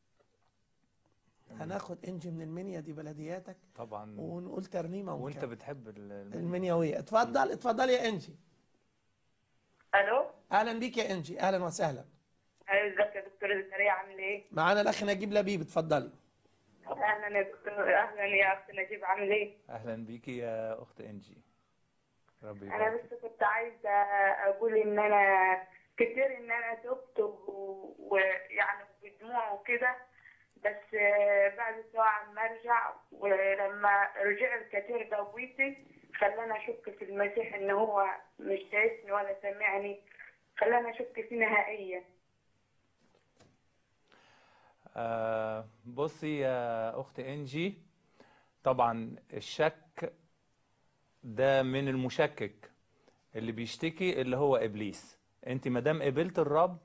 هناخد انجي من المنيا دي بلدياتك طبعا ونقول ترنيمه وانت ونكمل. بتحب ال- ال- المنيويه اتفضل اتفضل يا انجي الو اهلا بيك يا انجي اهلا وسهلا ايوه ازيك يا دكتور زكريا عامل ايه؟ معانا الاخ نجيب لبيب اتفضلي اهلا يا دكتور اهلا يا اخت نجيب عامل ايه؟ اهلا بيكي يا اخت انجي ربي انا يبارك بس كنت عايزه اقول ان انا كتير ان انا تبت و- ويعني بدموع وكده بس آه، بعد ساعة ما ارجع ولما رجع كتير قويتي خلاني اشك في المسيح ان هو مش شايفني ولا سامعني خلاني اشك فيه نهائيا آه بصي يا اخت انجي طبعا الشك ده من المشكك اللي بيشتكي اللي هو ابليس انت ما دام قبلت الرب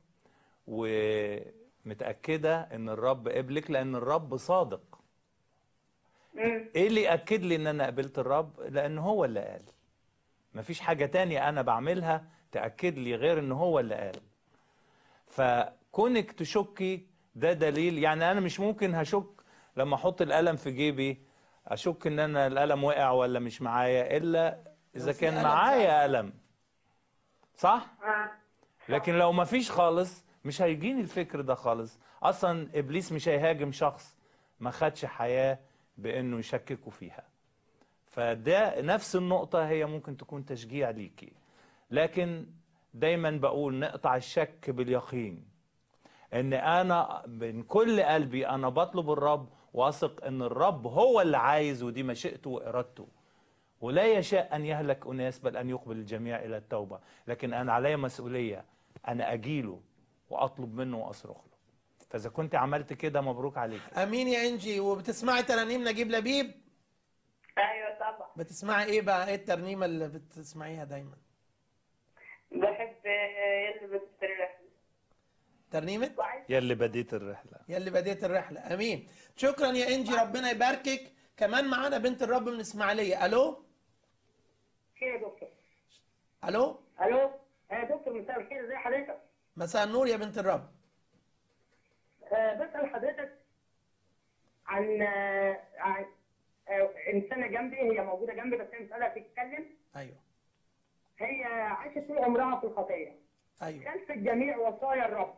ومتاكده ان الرب قبلك لان الرب صادق مم. ايه اللي ياكد لي ان انا قبلت الرب لان هو اللي قال مفيش حاجه تانية انا بعملها تاكد لي غير ان هو اللي قال فكونك تشكي ده دليل يعني انا مش ممكن هشك لما احط القلم في جيبي اشك ان انا القلم وقع ولا مش معايا الا اذا في كان قلم معايا قلم صح آه. لكن لو ما فيش خالص مش هيجيني الفكر ده خالص اصلا ابليس مش هيهاجم شخص ما خدش حياة بانه يشككوا فيها فده نفس النقطة هي ممكن تكون تشجيع ليكي لكن دايما بقول نقطع الشك باليقين ان انا من كل قلبي انا بطلب الرب واثق ان الرب هو اللي عايز ودي مشيئته وارادته ولا يشاء ان يهلك اناس بل ان يقبل الجميع الى التوبه لكن انا علي مسؤوليه انا اجيله واطلب منه واصرخ له فاذا كنت عملت كده مبروك عليك امين يا انجي وبتسمعي ترانيم نجيب لبيب ايوه طبعا بتسمعي ايه بقى ايه الترنيمه اللي بتسمعيها دايما بحب آه، يلي بتريح ترنيمه وعايز يلي بديت الرحله يا اللي بديت الرحله امين شكرا يا انجي ربنا يباركك كمان معانا بنت الرب من اسماعيليه الو خير يا دكتور الو الو يا دكتور مساء الخير ازي حضرتك مساء النور يا بنت الرب آه، بسأل حضرتك عن آه، عن آه، إنسانة جنبي هي موجودة جنبي بس هي مش قادرة تتكلم ايوه هي عاشت طول عمرها في الخطية ايوه خلفت جميع وصايا الرب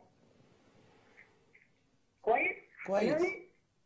كويس؟ كويس. سامعني؟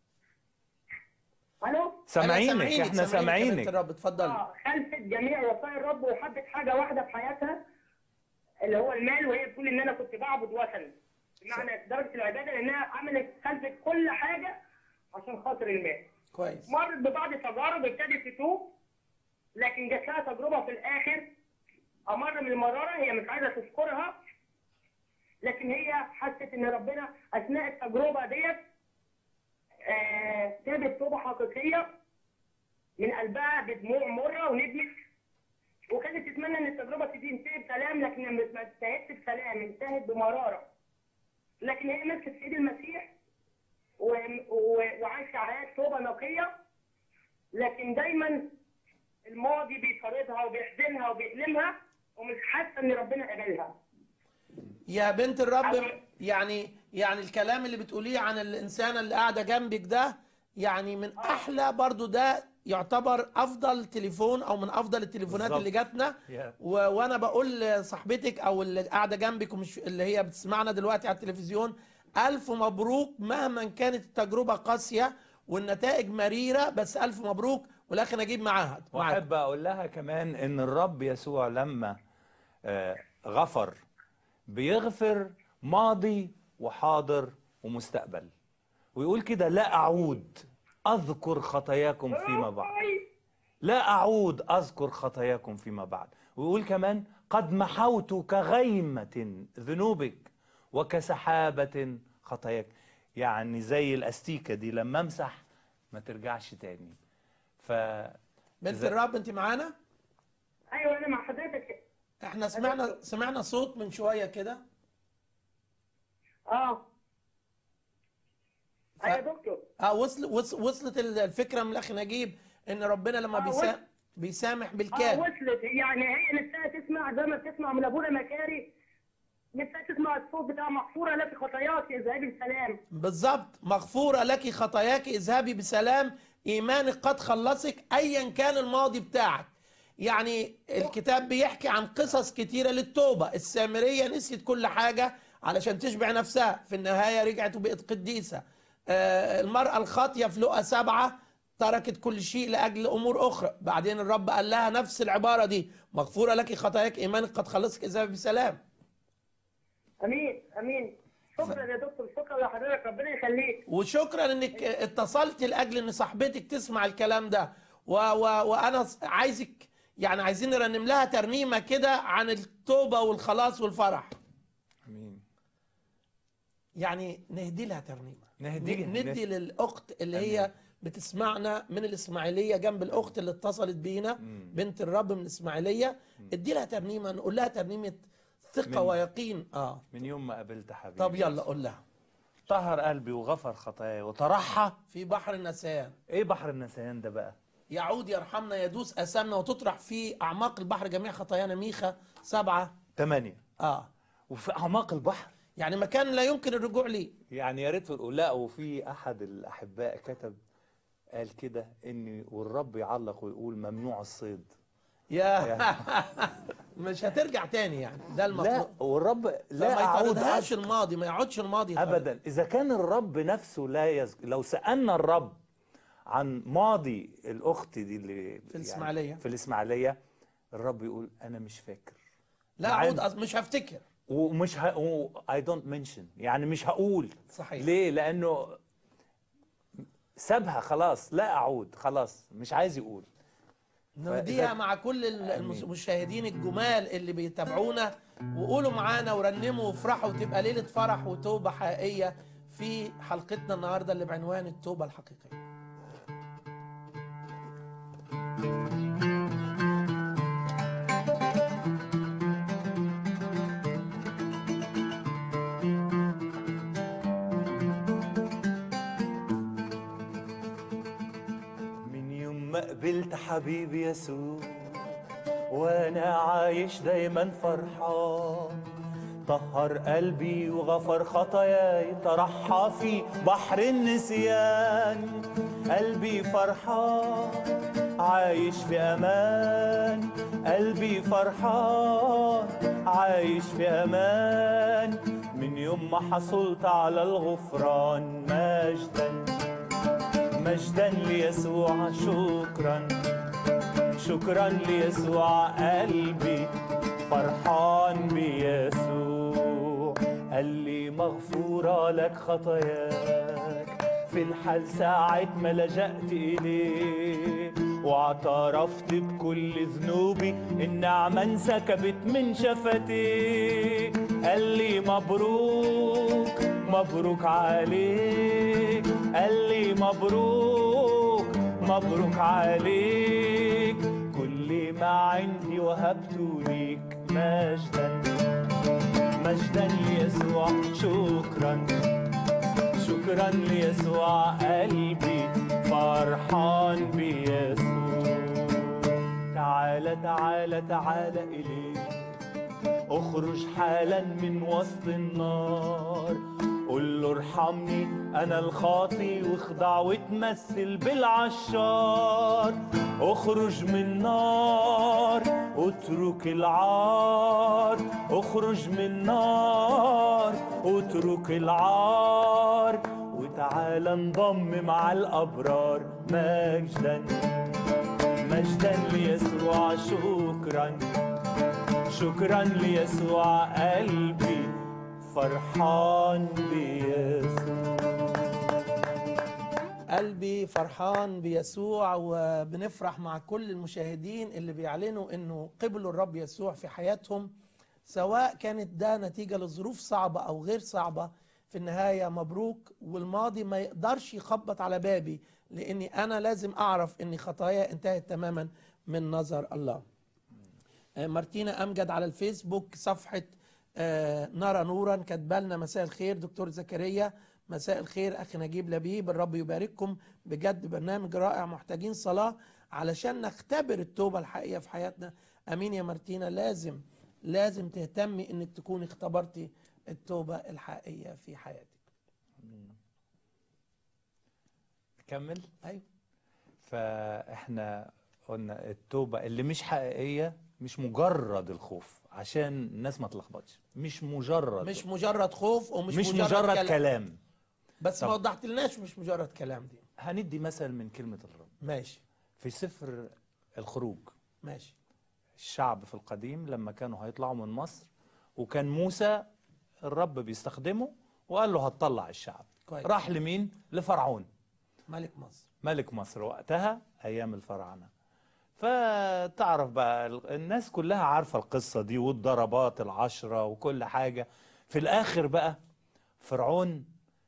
الو؟ أيوة، سامعينك احنا يا بنت سامعينك الرب اتفضلي اه خلفت جميع وصايا الرب وحبت حاجة واحدة في حياتها اللي هو المال وهي بتقول ان انا كنت بعبد وثن بمعنى درجة العبادة لانها عملت خلفت كل حاجة عشان خاطر المال كويس مرت ببعض التجارب ابتدت تتوب لكن جات لها تجربه في الاخر امر من المراره هي مش عايزه تذكرها لكن هي حست ان ربنا اثناء التجربه ديت آه، تابت توبه حقيقيه من قلبها بدموع مره وندمت وكانت تتمنى ان التجربه دي تنتهي بسلام لكن ما انتهتش بسلام انتهت بمراره لكن هي مسكت في ايد المسيح و- و- وعايشه حياه توبه نقيه لكن دايما الماضي بيطاردها وبيحزنها وبيألمها ومش حاسه ان ربنا قبلها يا بنت الرب أمين. يعني يعني الكلام اللي بتقوليه عن الإنسانة اللي قاعدة جنبك ده يعني من أحلى برضو ده يعتبر أفضل تليفون أو من أفضل التليفونات بالظبط. اللي جاتنا يا. و... وأنا بقول لصاحبتك أو اللي قاعدة جنبك ومش اللي هي بتسمعنا دلوقتي على التلفزيون ألف مبروك مهما كانت التجربة قاسية والنتائج مريرة بس ألف مبروك والأخ نجيب معاها معاك. واحب اقول لها كمان ان الرب يسوع لما آه، غفر بيغفر ماضي وحاضر ومستقبل ويقول كده لا اعود اذكر خطاياكم فيما بعد لا اعود اذكر خطاياكم فيما بعد ويقول كمان قد محوت كغيمة ذنوبك وكسحابة خطاياك يعني زي الاستيكة دي لما امسح ما ترجعش تاني ف بنت إذا- الرب أنت معانا ايوه انا مع حضرتك احنا سمعنا سمعنا صوت من شوية كده اه ف- ايوه يا دكتور اه وصل وص- وصلت الفكره من الاخ نجيب ان ربنا لما آه، بيسا وصل. بيسامح اه بالكامل وصلت يعني هي نفسها تسمع زي ما بتسمع من ابونا مكاري نفسها تسمع الصوت بتاع مغفوره لك خطاياك اذهبي بسلام بالظبط مغفوره لك خطاياك اذهبي بسلام ايمانك قد خلصك ايا كان الماضي بتاعك يعني الكتاب بيحكي عن قصص كتيره للتوبه السامريه نسيت كل حاجه علشان تشبع نفسها في النهايه رجعت وبقت قديسه آه، المراه الخاطيه في لقا سبعه تركت كل شيء لاجل امور اخرى بعدين الرب قال لها نفس العباره دي مغفوره لك خطاياك ايمانك قد خلصك اذهبي بسلام امين امين شكرا يا دكتور شكرا لحضرتك ربنا يخليك وشكرا انك اتصلت لاجل ان صاحبتك تسمع الكلام ده و و وانا عايزك يعني عايزين نرنم لها ترنيمه كده عن التوبه والخلاص والفرح امين يعني نهدي لها ترنيمه نهديها ندي للاخت اللي هي بتسمعنا من الاسماعيليه جنب الاخت اللي اتصلت بينا بنت الرب من الاسماعيليه ادي لها ترنيمه نقول لها ترنيمه ثقه من- ويقين اه من يوم ما قابلت حبيبي طب يلا قول لها طهر قلبي وغفر خطاياي وطرحها في بحر النسيان ايه بحر النسيان ده بقى يعود يرحمنا يدوس اثامنا وتطرح في اعماق البحر جميع خطايانا ميخا سبعة تمانية اه وفي اعماق البحر يعني مكان لا يمكن الرجوع ليه يعني يا ريت تقول لا وفي احد الاحباء كتب قال كده ان والرب يعلق ويقول ممنوع الصيد يا مش هترجع تاني يعني ده لا المطلوب والرب لا لا اعود يطردهاش الماضي ما يقعدش الماضي يطرد. ابدا اذا كان الرب نفسه لا يز... لو سالنا الرب عن ماضي الاخت دي اللي في الإسماعيلية. في الاسماعيليه الرب يقول انا مش فاكر لا مع اعود إن- أص- مش هفتكر ومش ه... و... I don't mention يعني مش هقول صحيح. ليه لانه سابها خلاص لا اعود خلاص مش عايز يقول نوديها فإذا- مع كل آمين. المشاهدين الجمال اللي بيتابعونا وقولوا معانا ورنموا وافرحوا وتبقى ليلة فرح وتوبة حقيقية في حلقتنا النهاردة اللي بعنوان التوبة الحقيقية من يوم ما قبلت حبيبي يسوع وانا عايش دايما فرحان طهر قلبي وغفر خطاياي طرحها في بحر النسيان قلبي فرحان عايش في امان قلبي فرحان عايش في امان من يوم ما حصلت على الغفران مجدا مجدا ليسوع شكرا شكرا ليسوع قلبي فرحان بيسوع قال لي مغفورة لك خطاياك في الحال ساعة ما لجأت إليه واعترفت بكل ذنوبي النعمة انسكبت من شفتي قال لي مبروك مبروك عليك قال لي مبروك مبروك عليك كل ما عندي وهبته ليك مجدا مجدا ليسوع شكرا شكرا ليسوع قلبي فرحان بيسوع تعال تعال تعال إليه اخرج حالا من وسط النار قل له ارحمني انا الخاطي واخضع وتمثل بالعشار اخرج من نار اترك العار اخرج من نار اترك العار وتعال انضم مع الابرار مجدا مجدا ليسوع شكرا شكرا ليسوع قلبي فرحان بيسوع قلبي فرحان بيسوع وبنفرح مع كل المشاهدين اللي بيعلنوا انه قبلوا الرب يسوع في حياتهم سواء كانت ده نتيجة لظروف صعبة او غير صعبة في النهاية مبروك والماضي ما يقدرش يخبط على بابي لاني انا لازم اعرف ان خطاياي انتهت تماما من نظر الله آه، مارتينا امجد على الفيسبوك صفحه آه، نرى نورا كاتبالنا مساء الخير دكتور زكريا مساء الخير اخي نجيب لبيب الرب يبارككم بجد برنامج رائع محتاجين صلاه علشان نختبر التوبه الحقيقيه في حياتنا امين يا مارتينا لازم لازم تهتمي انك تكوني اختبرتي التوبه الحقيقيه في حياتك كمل ايوه فاحنا قلنا التوبة اللي مش حقيقية مش مجرد الخوف عشان الناس ما تلخبطش مش مجرد مش مجرد خوف ومش مش مجرد, مجرد كلام. كلام بس طب. ما وضحتلناش مش مجرد كلام دي هندي مثل من كلمة الرب ماشي في سفر الخروج ماشي الشعب في القديم لما كانوا هيطلعوا من مصر وكان موسى الرب بيستخدمه وقال له هتطلع الشعب كويس. راح لمين لفرعون ملك مصر ملك مصر وقتها ايام الفراعنه فتعرف بقى ال- الناس كلها عارفه القصه دي والضربات العشره وكل حاجه في الاخر بقى فرعون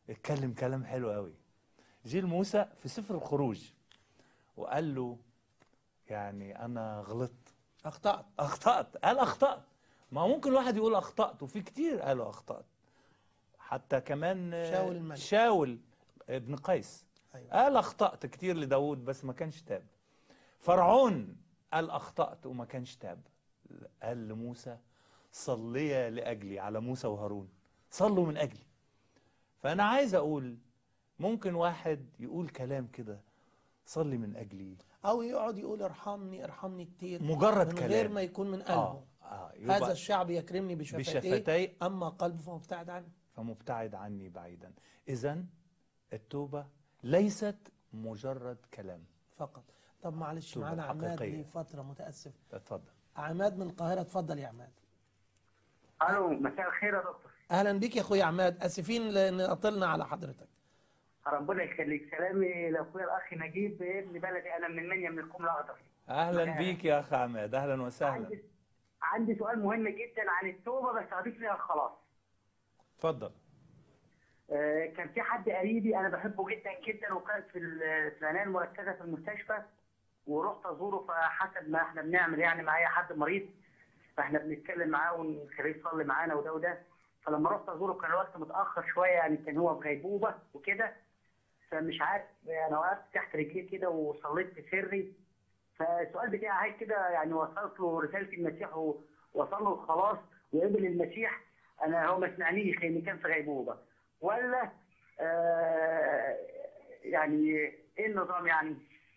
اتكلم كلام حلو قوي جه موسى في سفر الخروج وقال له يعني انا غلطت اخطات اخطات قال اخطات ما ممكن الواحد يقول اخطات وفي كتير قالوا اخطات حتى كمان آه، شاول الملك. شاول ابن قيس أيوة. قال اخطات كتير لداود بس ما كانش تاب فرعون قال اخطات وما كانش تاب قال لموسى صليا لاجلي على موسى وهارون صلوا من اجلي فانا عايز اقول ممكن واحد يقول كلام كده صلي من اجلي او يقعد يقول ارحمني ارحمني كتير مجرد من كلام غير ما يكون من قلبه اه, آه يبقى هذا الشعب يكرمني بشفتيه بشفتي اما قلبه فمبتعد عني فمبتعد عني بعيدا اذا التوبه ليست مجرد كلام فقط طب معلش توبة معانا عماد حقيقية. لي فتره متاسف اتفضل عماد من القاهره اتفضل يا عماد الو مساء الخير يا دكتور اهلا بيك يا اخويا عماد اسفين لان اطلنا على حضرتك ربنا يخليك سلامي لاخويا الاخ نجيب ابن بلدي انا من المنيا من الكوم الاخضر اهلا بيك يا اخ عماد اهلا وسهلا عندي عندي سؤال مهم جدا عن التوبه بس هضيف ليها الخلاص اتفضل آه، كان في حد قريبي انا بحبه جدا جدا وكان في ال- في العنايه المركزه في المستشفى ورحت ازوره فحسب ما احنا بنعمل يعني مع اي حد مريض فاحنا بنتكلم معاه ونخليه يصلي معانا وده وده فلما رحت ازوره كان الوقت متاخر شويه يعني كان هو في غيبوبه وكده فمش عارف انا وقفت تحت رجليه كده وصليت في سري فالسؤال بتاعي هل كده يعني وصلت له رساله المسيح ووصل له الخلاص وقبل المسيح انا هو ما سمعنيش لان كان في غيبوبه ولا آه يعني ايه النظام يعني؟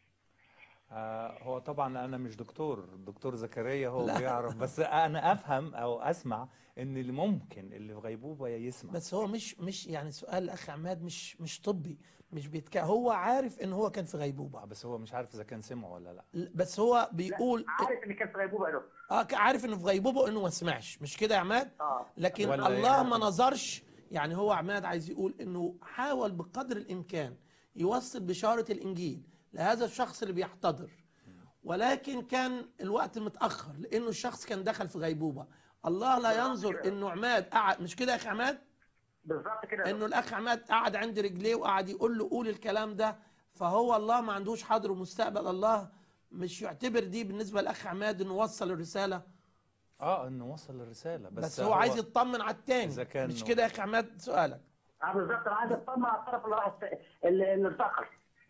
آه هو طبعا انا مش دكتور الدكتور زكريا هو لا. بيعرف بس انا افهم او اسمع ان اللي ممكن اللي في غيبوبه يسمع بس هو مش مش يعني سؤال الاخ عماد مش مش طبي مش بيتك هو عارف ان هو كان في غيبوبه آه، بس هو مش عارف اذا كان سمع ولا لا ل- بس هو بيقول عارف ان كان في غيبوبه يا دكتور اه ك- عارف انه في غيبوبه وانه ما سمعش مش كده يا عماد اه لكن ولا الله يعني- ما نظرش يعني هو عماد عايز يقول انه حاول بقدر الامكان يوصل بشاره الانجيل لهذا الشخص اللي بيحتضر ولكن كان الوقت متاخر لانه الشخص كان دخل في غيبوبه الله لا ينظر انه عماد قعد مش كده يا اخي عماد بالظبط كده يا انه دكتور. الاخ عماد قعد عند رجليه وقعد يقول له قول الكلام ده فهو الله ما عندوش حاضر ومستقبل الله مش يعتبر دي بالنسبه للاخ عماد انه وصل الرساله اه انه وصل الرساله بس, بس, هو, عايز يطمن على التاني إذا كان مش هو- كده يا اخي عماد سؤالك اه بالظبط انا عايز اطمن على الطرف اللي راح الس- اللي اللي ارتقل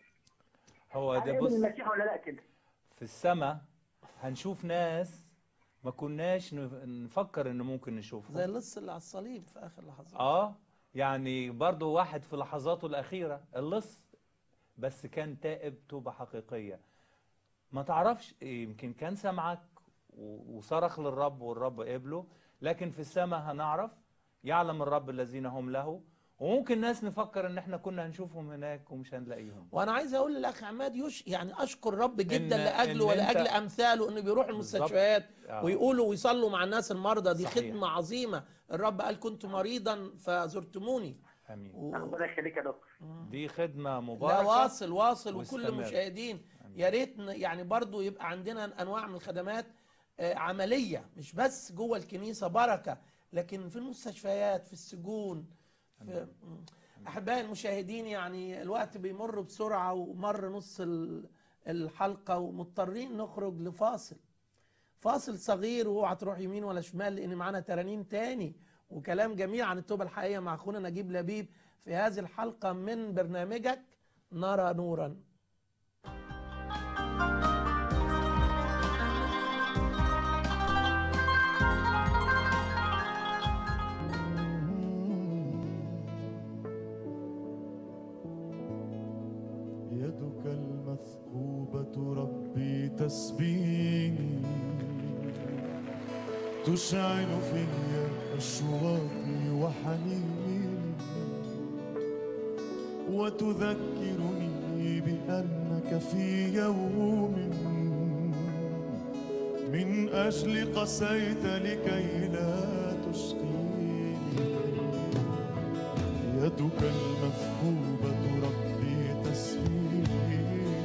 هو هل ده قبل بص المسيح ولا لا كده؟ في السماء هنشوف ناس ما كناش نف- نفكر انه ممكن نشوفهم زي اللص اللي على الصليب في اخر لحظات اه يعني برضو واحد في لحظاته الأخيرة اللص بس كان تائب توبة حقيقية ما تعرفش يمكن كان سمعك و- وصرخ للرب والرب قبله لكن في السماء هنعرف يعلم الرب الذين هم له وممكن ناس نفكر ان احنا كنا هنشوفهم هناك ومش هنلاقيهم وانا عايز اقول للاخ عماد يش يعني اشكر رب جدا إن- لاجله إن ولاجل أنت- امثاله انه بيروح المستشفيات آه. ويقولوا ويصلوا مع الناس المرضى دي صحيح. خدمه عظيمه الرب قال كنت مريضا فزرتموني امين و... ربنا يخليك يا دكتور دي خدمة لا مباركة واصل واصل وكل واستمر. المشاهدين يا ريت ن- يعني برضو يبقى عندنا انواع من الخدمات آه، عمليه مش بس جوه الكنيسه بركه لكن في المستشفيات في السجون في احبائي المشاهدين يعني الوقت بيمر بسرعه ومر نص ال- الحلقه ومضطرين نخرج لفاصل فاصل صغير واوعى تروح يمين ولا شمال لان معانا ترانيم تاني وكلام جميل عن التوبه الحقيقيه مع اخونا نجيب لبيب في هذه الحلقه من برنامجك نرى نورا يدك المثقوبة ربي تسبيني تشعل في أشواقي وحنيني وتذكرني بأنك في يوم من أجل قسيت لكي لا تشقيني يدك المثقوبة ربي تسبيني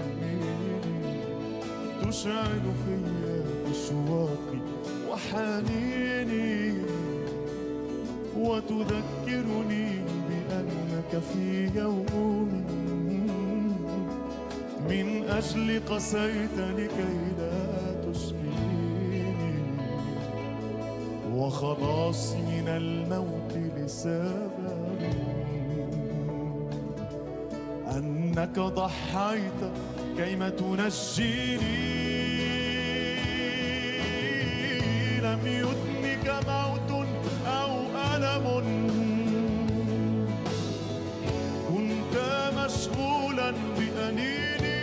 تشعل في أشواقي وحنيني وتذكرني بأنك في يوم من أجل قسيت لكي لا تشقيني وخلاصي من الموت لسبب أنك ضحيت كيما تنجيني لم يدنك موت أو ألم كنت مشغولا بأنيني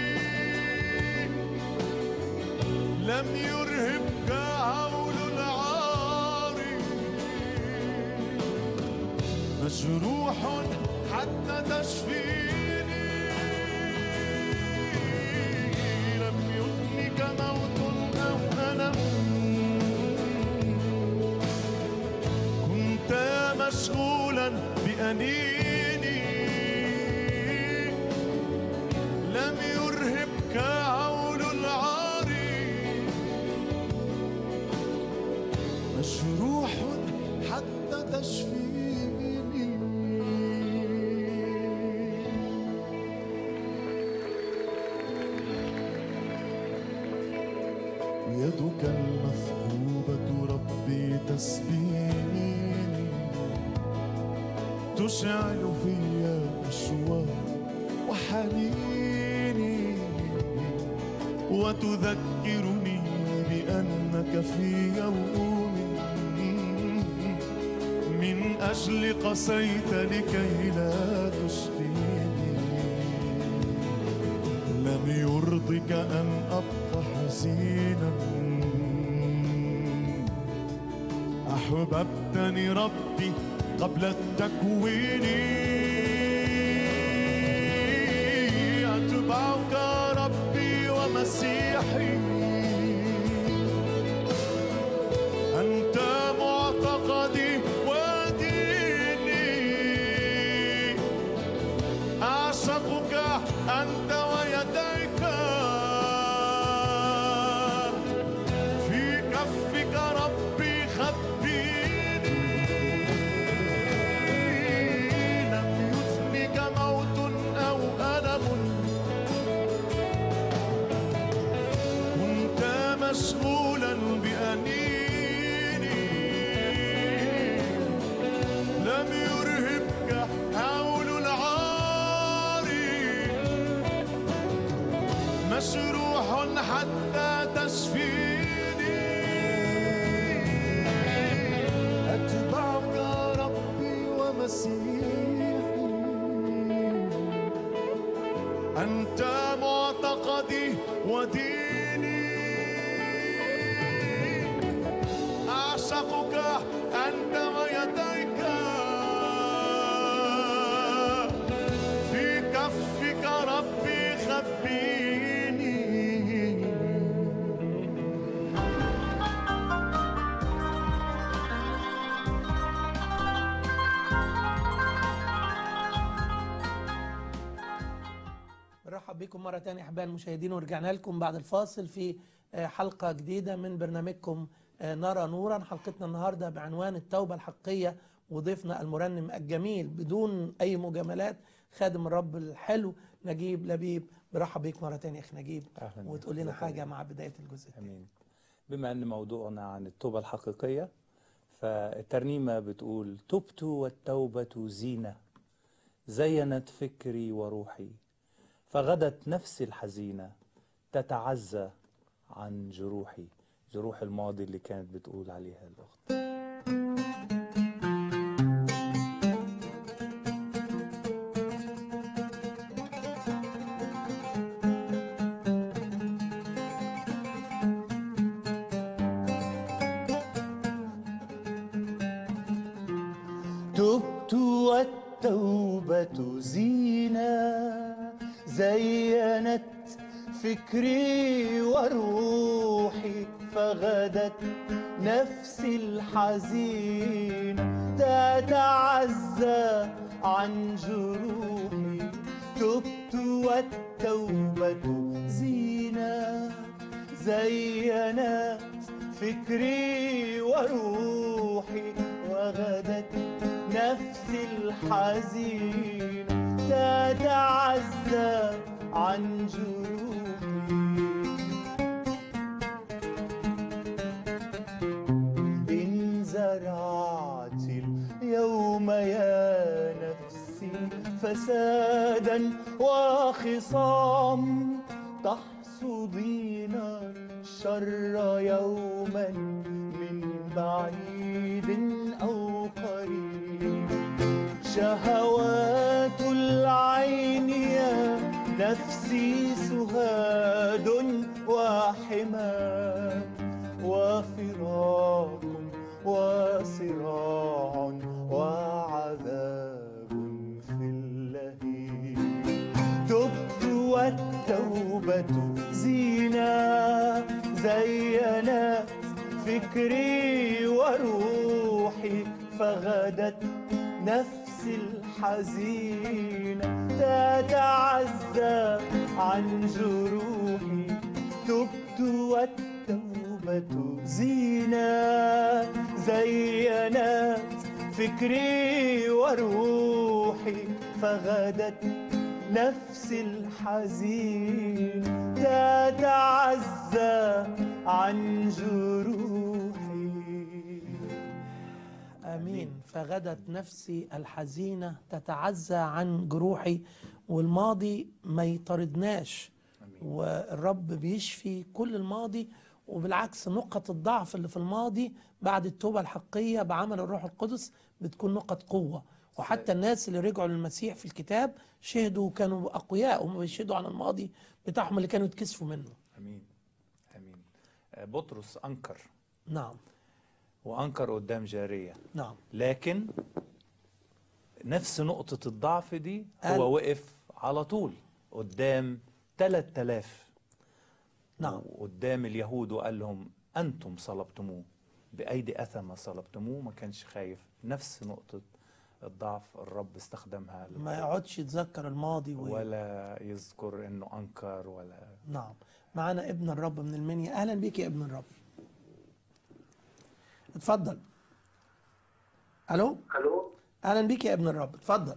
لم يرهبك هول العار مجروح حتى تشفيني لم يدنك موت أو ألم كنت مشغولا بأنيني لم يرهبك هول العار مجروح حتى تشفيني يدك المثقوبة ربي تسبيني تشعل في أشواق وحنيني وتذكرني بأنك في يوم من أجل قسيت لكي لا تشقيني لم يرضك أن أبقى حزينا أحببتني ربي قبل التكوين أتبعك ربي ومسيحي أنت معتقدي وديني أعشقك أنت ويديك في كفك ربي خبيني لم يثنك موت أو ألم كنت مشغولا بأنيني لم يرهبك هول العار مشروح حتى تشفيني أتبعك ربي ومسيحي أنت معتقدي وديني أعشقك أنت ويديك في كفك ربي خبيني برحب بكم مرة تانية أحباء المشاهدين ورجعنا لكم بعد الفاصل في آه، حلقة جديدة من برنامجكم آه، نرى نورا حلقتنا النهاردة بعنوان التوبة الحقيقية وضيفنا المرنم الجميل بدون أي مجاملات خادم الرب الحلو نجيب لبيب برحب بيك مرة تانية يا أخي نجيب أهلاً وتقول بك. لنا حاجة مع بداية الجزء الثاني امين بما ان موضوعنا عن التوبه الحقيقيه فالترنيمه بتقول تبت والتوبه زينه زينت فكري وروحي فغدت نفسي الحزينه تتعزى عن جروحي جروح الماضي اللي كانت بتقول عليها الاخت تبت والتوبة زينة زينت فكري وروحي فغدت نفسي الحزين تتعزى عن جروحي تبت والتوبة زينة زينت فكري وروحي فغدت نفسي الحزين تتعزى عن جروحي إن زرعت اليوم يا نفسي فسادا وخصام تحصدين الشر يوما من بعيد أو قريب شهوات العين يا نفسي سهاد وحمام وفراق وصراع وعذاب في اللهيب تبت والتوبة زينة زينت فكري وروحي فغدت نفسي الحزينة تتعزى عن جروحي تبت والتوبة زينة زينت فكري وروحي فغدت نفسي الحزين تتعزى عن جروحي امين فغدت نفسي الحزينه تتعزى عن جروحي والماضي ما يطاردناش والرب بيشفي كل الماضي وبالعكس نقط الضعف اللي في الماضي بعد التوبه الحقيقيه بعمل الروح القدس بتكون نقط قوه وحتى الناس اللي رجعوا للمسيح في الكتاب شهدوا كانوا اقوياء وهم بيشهدوا عن الماضي بتاعهم اللي كانوا يتكسفوا منه امين امين آه، بطرس انكر نعم وانكر قدام جاريه نعم لكن نفس نقطة الضعف دي قال- هو وقف على طول قدام 3000 نعم قدام اليهود وقال لهم أنتم صلبتموه بأيدي أثمة صلبتموه ما كانش خايف نفس نقطة الضعف الرب استخدمها ما يقعدش يتذكر الماضي و... ولا يذكر انه انكر ولا نعم معانا ابن الرب من المنيا اهلا بيك يا ابن الرب اتفضل الو الو اهلا بيك يا ابن الرب اتفضل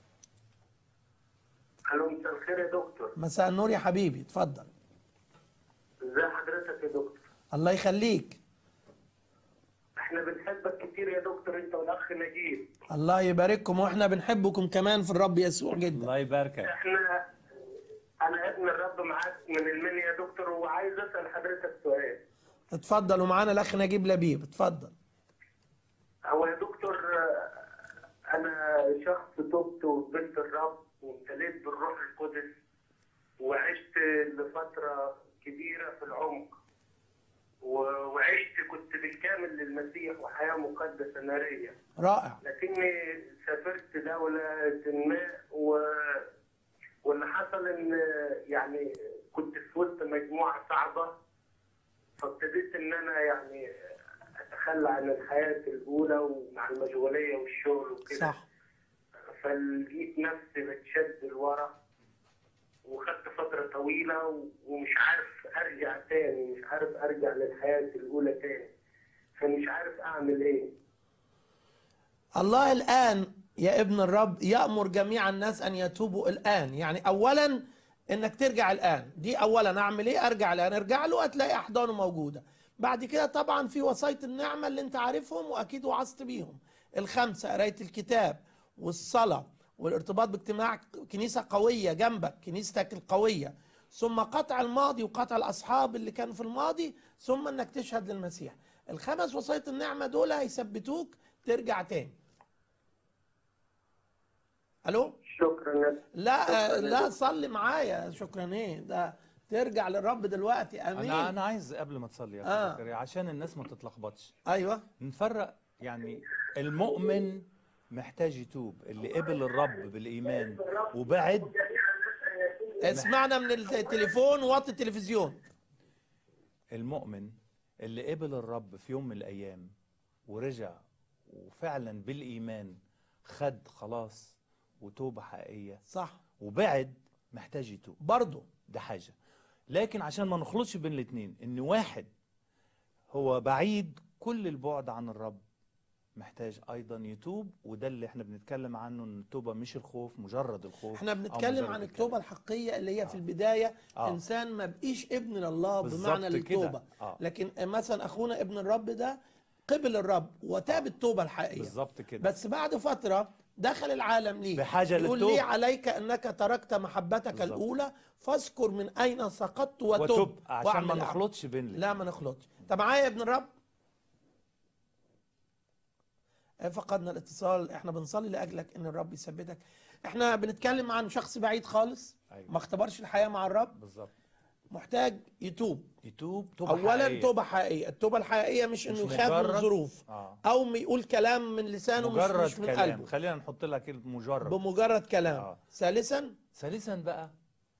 الو مساء الخير يا دكتور مساء النور يا حبيبي اتفضل ازي حضرتك يا دكتور الله يخليك احنا بنحبك كتير يا دكتور انت والاخ نجيب الله يبارككم واحنا بنحبكم كمان في الرب يسوع جدا الله يباركك احنا انا ابن الرب معاك من المنيا يا دكتور وعايز اسال حضرتك سؤال اتفضل ومعانا الاخ نجيب لبيب اتفضل هو يا دكتور آه، انا شخص تبت وقبلت الرب وامتليت بالروح القدس وعشت لفتره كبيره في العمق و- وعشت كنت بالكامل للمسيح وحياه مقدسه ناريه رائع لكني سافرت دولة ما و... واللي حصل ان يعني كنت في وسط مجموعة صعبة فابتديت ان انا يعني اتخلى عن الحياة الاولى ومع المشغولية والشغل وكده صح فلقيت نفسي بتشد لورا وخدت فترة طويلة و- ومش عارف ارجع تاني مش عارف ارجع للحياة الاولى تاني فمش عارف اعمل ايه الله الآن يا ابن الرب يأمر جميع الناس أن يتوبوا الآن يعني أولا إنك ترجع الآن دي أولا أعمل إيه أرجع الآن ارجع له هتلاقي أحضانه موجودة بعد كده طبعا في وصاية النعمة اللي أنت عارفهم وأكيد وعظت بيهم الخمسة قراية الكتاب والصلاة والارتباط باجتماع كنيسة قوية جنبك كنيستك القوية ثم قطع الماضي وقطع الأصحاب اللي كانوا في الماضي ثم إنك تشهد للمسيح الخمس وصاية النعمة دول هيثبتوك ترجع تاني الو شكرا لا لا صلي معايا شكرا ايه ده ترجع للرب دلوقتي امين انا انا عايز قبل ما تصلي يا آه. أخي زكريا عشان الناس ما تتلخبطش ايوه نفرق يعني المؤمن محتاج يتوب اللي قبل الرب بالايمان وبعد اسمعنا من التليفون ووطي التلفزيون المؤمن اللي قبل الرب في يوم من الايام ورجع وفعلا بالايمان خد خلاص وتوبه حقيقيه صح وبعد محتاج يتوب برضه ده حاجه لكن عشان ما نخلطش بين الاثنين ان واحد هو بعيد كل البعد عن الرب محتاج ايضا يتوب وده اللي احنا بنتكلم عنه ان التوبه مش الخوف مجرد الخوف احنا أو بنتكلم مجرد عن الكلام. التوبة الحقيقية اللي هي في البداية آه. إنسان ما بقيش ابن لله بالظبط بمعنى كده. للتوبة آه. لكن مثلا أخونا ابن الرب ده قبل الرب وتاب التوبة الحقيقية بالظبط كده بس بعد فترة دخل العالم ليه بحاجة يقول للتوبة. لي عليك أنك تركت محبتك بالظبط. الأولى فاذكر من أين سقطت وتب وتب عشان ما واعمل أعمال. نخلطش بين الاتنين. لا ما نخلطش طب معايا يا ابن الرب فقدنا الاتصال احنا بنصلي لاجلك ان الرب يثبتك احنا بنتكلم عن شخص بعيد خالص أيوة. ما اختبرش الحياه مع الرب بالظبط محتاج يتوب يتوب توبه اولا حقيقية. توبه حقيقيه التوبه الحقيقيه مش انه مش يخاف من مجرد- ظروف آه. او ما يقول كلام من لسانه مش, مجرد مش من كلام قلبه خلينا نحط لها كلمه مجرد بمجرد كلام آه. ثالثا ثالثا بقى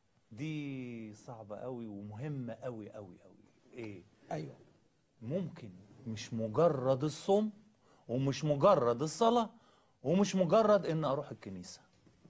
دي صعبه قوي ومهمه قوي قوي قوي ايه ايوه ممكن مش مجرد الصوم ومش مجرد الصلاه ومش مجرد ان اروح الكنيسه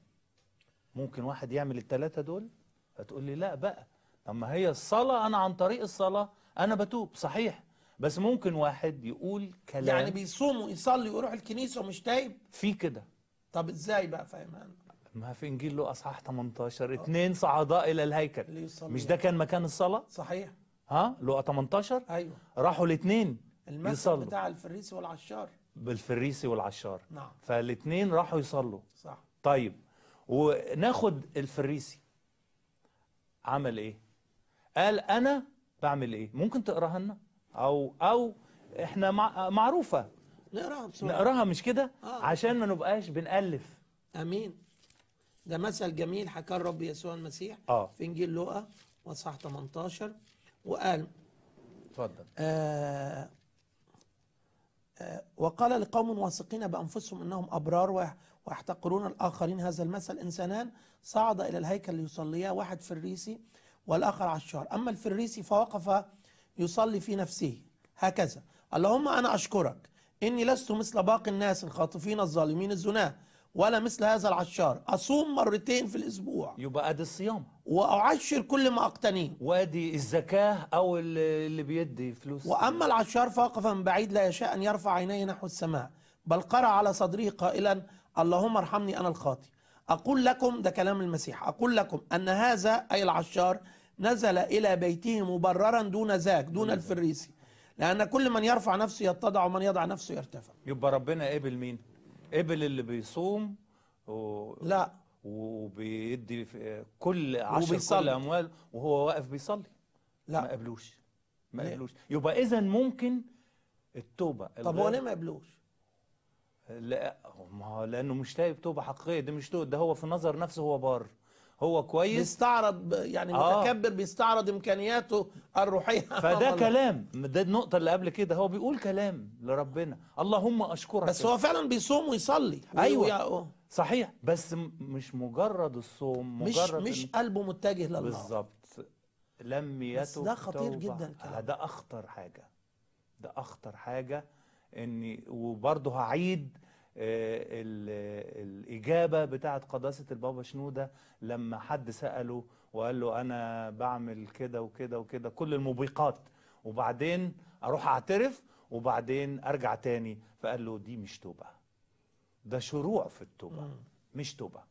ممكن واحد يعمل الثلاثه دول هتقول لي لا بقى اما هي الصلاه انا عن طريق الصلاه انا بتوب صحيح بس ممكن واحد يقول كلام يعني بيصوم ويصلي ويروح الكنيسه ومش تايب في كده طب ازاي بقى فاهمان ما في انجيل له اصحاح 18 اتنين صعداء الى الهيكل اللي يصلي مش ده كان مكان الصلاه صحيح ها لقى 18 ايوه راحوا الاثنين المثل يصلوا بتاع الفريسي والعشار بالفريسي والعشار نعم فالاثنين راحوا يصلوا صح طيب وناخد الفريسي عمل ايه قال انا بعمل ايه ممكن تقراها لنا او او احنا مع معروفه نقراها بسرعه نقراها مش كده آه. عشان ما نبقاش بنالف امين ده مثل جميل حكاه الرب يسوع المسيح اه في انجيل لوقا واصحاح 18 وقال اتفضل آه آه وقال لقوم واثقين بانفسهم انهم ابرار ويح- ويحتقرون الاخرين هذا المثل انسانان صعد الى الهيكل ليصليا واحد فريسي والاخر عشار اما الفريسي فوقف يصلي في نفسه هكذا اللهم انا اشكرك اني لست مثل باقي الناس الخاطفين الظالمين الزناه ولا مثل هذا العشار اصوم مرتين في الاسبوع يبقى ادي الصيام واعشر كل ما اقتنيه وادي الزكاه او اللي اللي بيدي فلوس وأما العشار فوقف من بعيد لا يشاء أن يرفع عينيه نحو السماء بل قرأ على صدره قائلا اللهم ارحمني أنا الخاطي أقول لكم ده كلام المسيح أقول لكم أن هذا أي العشار نزل إلى بيته مبررا دون ذاك دون الفريسي لأن كل من يرفع نفسه يتضع ومن يضع نفسه يرتفع يبقى ربنا قبل مين قبل اللي بيصوم و... لا وبيدي في كل عشر كل وبيصلي. اموال وهو واقف بيصلي لا. ما قبلوش ما ليه؟ قبلوش يبقى اذا ممكن التوبه طب هو الغير- ليه ما قبلوش لا ما هو لانه مش تايب توبه حقيقيه ده مش توبه ده هو في نظر نفسه هو بار هو كويس بيستعرض ب- يعني آه. متكبر بيستعرض إمكانياته الروحية أمام فده الله. كلام ده النقطه اللي قبل كده هو بيقول كلام لربنا اللهم اشكرك بس هو فعلا بيصوم ويصلي أيوة. ويا- صحيح بس م- مش مجرد الصوم مش مجرد مش إن- قلبه متجه لله بالظبط لم بس يتب ده خطير توبة. جدا الكلام آه، ده اخطر حاجه ده اخطر حاجه اني وبرضه هعيد آه، ال- الاجابه بتاعه قداسه البابا شنوده لما حد ساله وقال له انا بعمل كده وكده وكده كل الموبقات وبعدين اروح اعترف وبعدين ارجع تاني فقال له دي مش توبه ده شروع في التوبه مش توبه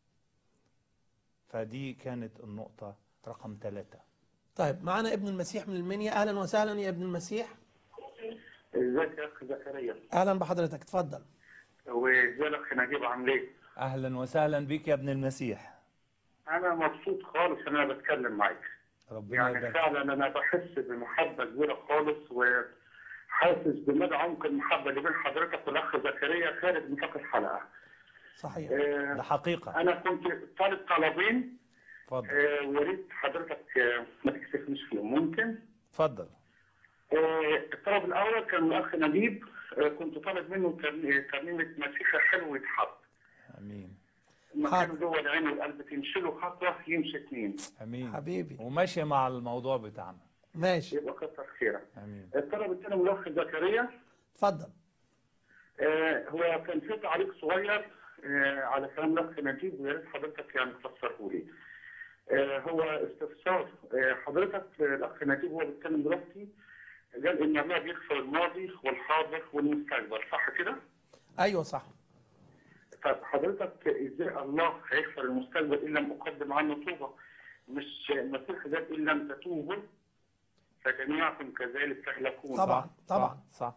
فدي كانت النقطه رقم ثلاثة طيب معانا ابن المسيح من المنيا اهلا وسهلا يا ابن المسيح ازيك يا اخ زكريا اهلا بحضرتك اتفضل وازيك اخ نجيب عامل ايه؟ اهلا وسهلا بك يا ابن المسيح انا مبسوط خالص ان انا بتكلم معاك ربنا يعني يبارك فعلا انا بحس بمحبه كبيره خالص وحاسس بمدى عمق المحبه اللي بين حضرتك والاخ زكريا خارج نطاق الحلقه. صحيح آه، ده حقيقة انا كنت طالب طلبين اتفضل آه، ويا ريت حضرتك آه، ما تكسفنيش فيهم ممكن؟ اتفضل آه، الطلب الاول كان من الاخ نجيب آه، كنت طالب منه ترن- ترنيمه مسيحي حلو يتحط. امين المكان جوه العين والقلب تمشي له خطوه يمشي اثنين. امين حبيبي وماشية مع الموضوع بتاعنا ماشي يبقى كتر خيرك. امين الطلب الثاني من الاخ زكريا اتفضل آه، هو كان في تعليق صغير آه، على كلام الاخ نجيب ويا ريت حضرتك يعني تفسره لي. آه، هو استفسار آه، حضرتك آه، الاخ نجيب هو بيتكلم دلوقتي قال ان الله بيغفر الماضي والحاضر والمستقبل صح كده؟ ايوه صح طب حضرتك ازاي الله هيغفر المستقبل ان لم اقدم عنه توبه؟ مش المسيح قال ان لم تتوبوا فجميعكم كذلك تهلكون طبعا طبعا صح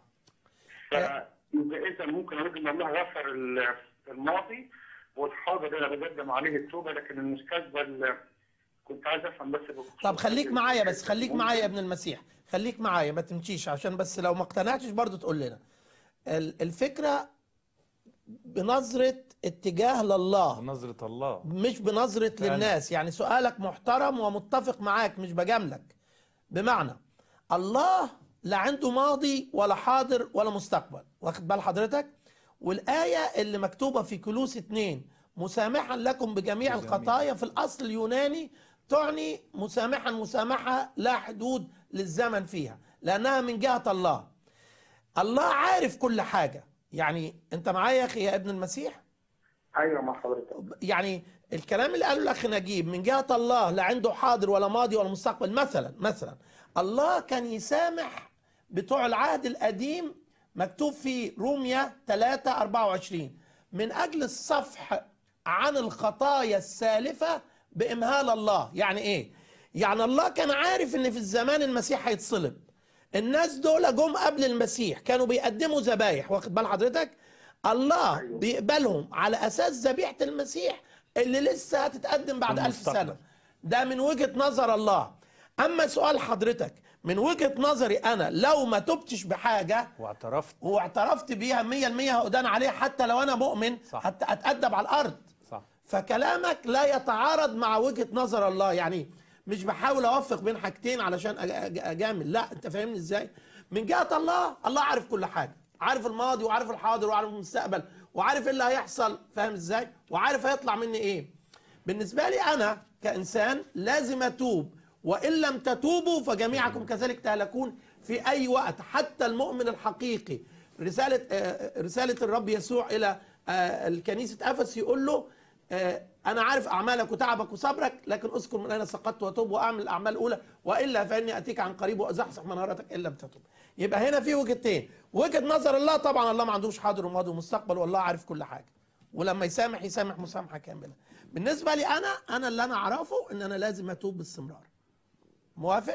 فيبقى اذا ممكن اقول ان الله غفر ال- الماضي والحاضر انا بقدم عليه التوبه لكن المستقبل كنت عايز افهم بس بخصوص طب خليك معايا بس خليك معايا يا ابن المسيح خليك معايا ما تمشيش عشان بس لو ما اقتنعتش برضو تقول لنا ال- الفكرة بنظرة اتجاه لله بنظرة الله مش بنظرة فعلا. للناس يعني سؤالك محترم ومتفق معاك مش بجاملك بمعنى الله لا عنده ماضي ولا حاضر ولا مستقبل واخد بال حضرتك والآية اللي مكتوبة في كلوس 2 مسامحا لكم بجميع بجميع. الخطايا في الأصل اليوناني تعني مسامحا مسامحة لا حدود للزمن فيها لأنها من جهة الله الله عارف كل حاجة يعني أنت معايا يا أخي يا ابن المسيح ايوه مع حضرتك يعني الكلام اللي قاله الاخ نجيب من جهه الله لا عنده حاضر ولا ماضي ولا مستقبل مثلا مثلا الله كان يسامح بتوع العهد القديم مكتوب في روميا 3 24 من اجل الصفح عن الخطايا السالفه بامهال الله يعني ايه يعني الله كان عارف ان في الزمان المسيح هيتصلب الناس دول جم قبل المسيح كانوا بيقدموا ذبايح واخد بال حضرتك الله بيقبلهم على اساس ذبيحه المسيح اللي لسه هتتقدم بعد ألف المستقبل. سنه ده من وجهه نظر الله اما سؤال حضرتك من وجهه نظري انا لو ما تبتش بحاجه واعترفت واعترفت بيها 100% هقدان عليها حتى لو انا مؤمن صح. هت- هتأدب على الارض صح فكلامك لا يتعارض مع وجهة نظر الله يعني مش بحاول اوفق بين حاجتين علشان أج- أج- اجامل لا انت فاهمني ازاي من جهة الله الله عارف كل حاجة عارف الماضي وعارف الحاضر وعارف المستقبل وعارف ايه اللي هيحصل فاهم ازاي وعارف هيطلع مني ايه بالنسبة لي انا كانسان لازم اتوب وان لم تتوبوا فجميعكم كذلك تهلكون في اي وقت حتى المؤمن الحقيقي رسالة آه، رسالة الرب يسوع الى آه، الكنيسة افس يقول له آه، انا عارف اعمالك وتعبك وصبرك لكن اذكر من اين سقطت وتوب واعمل الاعمال الاولى والا فاني اتيك عن قريب وازحزح منارتك ان لم تتوب يبقى هنا في وجهتين وجهه نظر الله طبعا الله ما عندوش حاضر وماضي ومستقبل والله عارف كل حاجه ولما يسامح يسامح مسامحه كامله بالنسبه لي انا انا اللي انا اعرفه ان انا لازم اتوب باستمرار موافق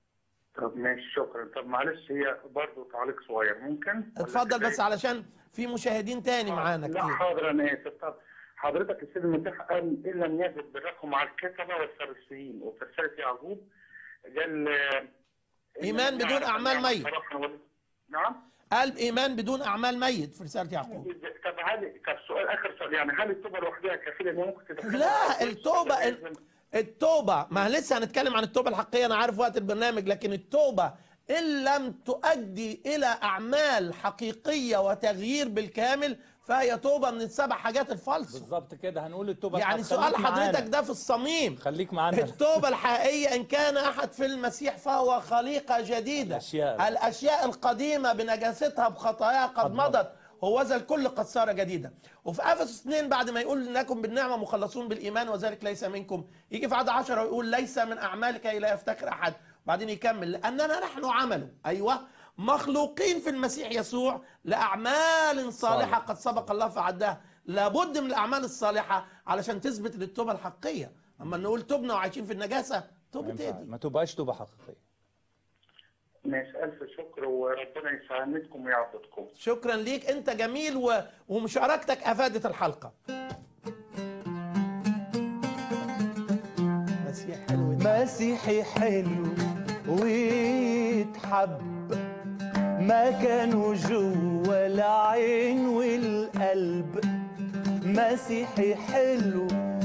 طب ماشي شكرا طب معلش هي برضه تعليق صغير ممكن ولا اتفضل كفاية؟ بس علشان في مشاهدين تاني معانا لا كتير حاضر انا اسف طب حضرتك السيد المسيح قال ان لم يجد بركم على الكتبه والفارسيين وفي رساله يعقوب قال آه، إن إيمان لم بدون يعرف أعمال أن يعمل ميت. صلاحاً ولا- نعم قلب ايمان بدون اعمال ميت في رساله يعقوب طب هل طب سؤال اخر سؤال يعني هل التوبه لوحدها كفيله ان هي ممكن تدخل لا التوبة التوبة ما لسه هنتكلم عن التوبة الحقيقية أنا عارف وقت البرنامج لكن التوبة إن لم تؤدي إلى أعمال حقيقية وتغيير بالكامل فهي توبة من السبع حاجات الفالصة بالظبط كده هنقول التوبة يعني الحق. سؤال خليك معانا. حضرتك ده في الصميم خليك معانا التوبة الحقيقية إن كان أحد في المسيح فهو خليقة جديدة الأشياء. الأشياء القديمة بنجاستها بخطاياها قد قد مضت هوذا الكل قد صار جديدا وفي افسس 2 بعد ما يقول انكم بالنعمه مخلصون بالايمان وذلك ليس منكم يجي في عدد 10 ويقول ليس من اعمالك لا يفتخر احد بعدين يكمل لاننا نحن عمله ايوه مخلوقين في المسيح يسوع لاعمال صالحه صالح. قد سبق الله فعدها لابد من الاعمال الصالحه علشان تثبت للتوبه الحقيقيه اما نقول تبنا وعايشين في النجاسه ما توبه ينفع- ايه دي ما تبقاش توبة حقيقية ماشي الف شكر وربنا يساندكم ويعضدكم شكرا ليك انت جميل و... ومشاركتك افادت الحلقه مسيح حلو ده. مسيحي حلو ويتحب ما كانوا جوا العين والقلب مسيحي حلو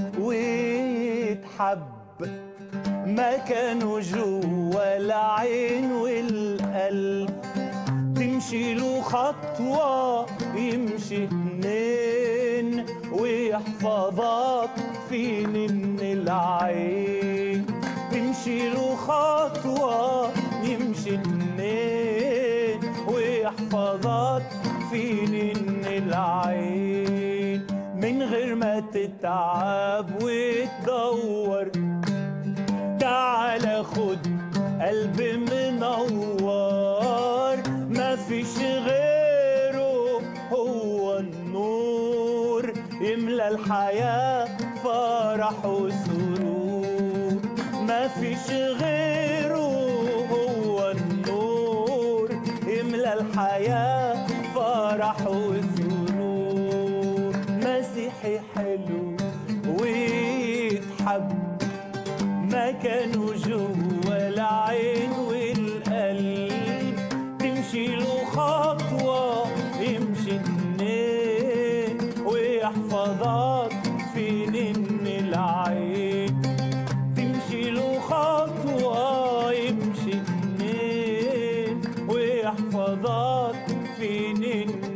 ويتحب ما كانوا جوا العين والقلب تمشي له خطوة يمشي اتنين ويحفظك في من العين تمشي له خطوة يمشي اتنين ويحفظك في من العين من غير ما تتعب وتدور تعال خد قلب منور املى الحياة فرح وسرور ما فيش غيره هو النور املى الحياة فرح وسرور مسيحي حلو ويتحب مكانه جوا العين والقلب تمشي له خطوة يمشي اتنين ويحفظك في نن العين تمشي له خطوة يمشي اتنين ويحفظك في نن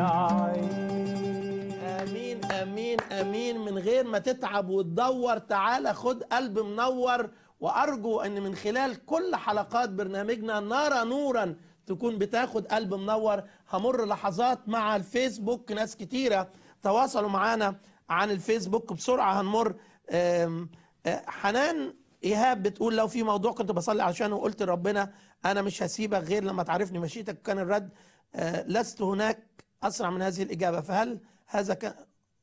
العين امين امين امين من غير ما تتعب وتدور تعالى خد قلب منور وارجو ان من خلال كل حلقات برنامجنا نرى نورا تكون بتاخد قلب منور همر لحظات مع الفيسبوك ناس كتيره تواصلوا معانا عن الفيسبوك بسرعه هنمر آم، آه، حنان ايهاب بتقول لو في موضوع كنت بصلي عشانه وقلت لربنا انا مش هسيبك غير لما تعرفني مشيتك كان الرد آه، لست هناك اسرع من هذه الاجابه فهل هذا كان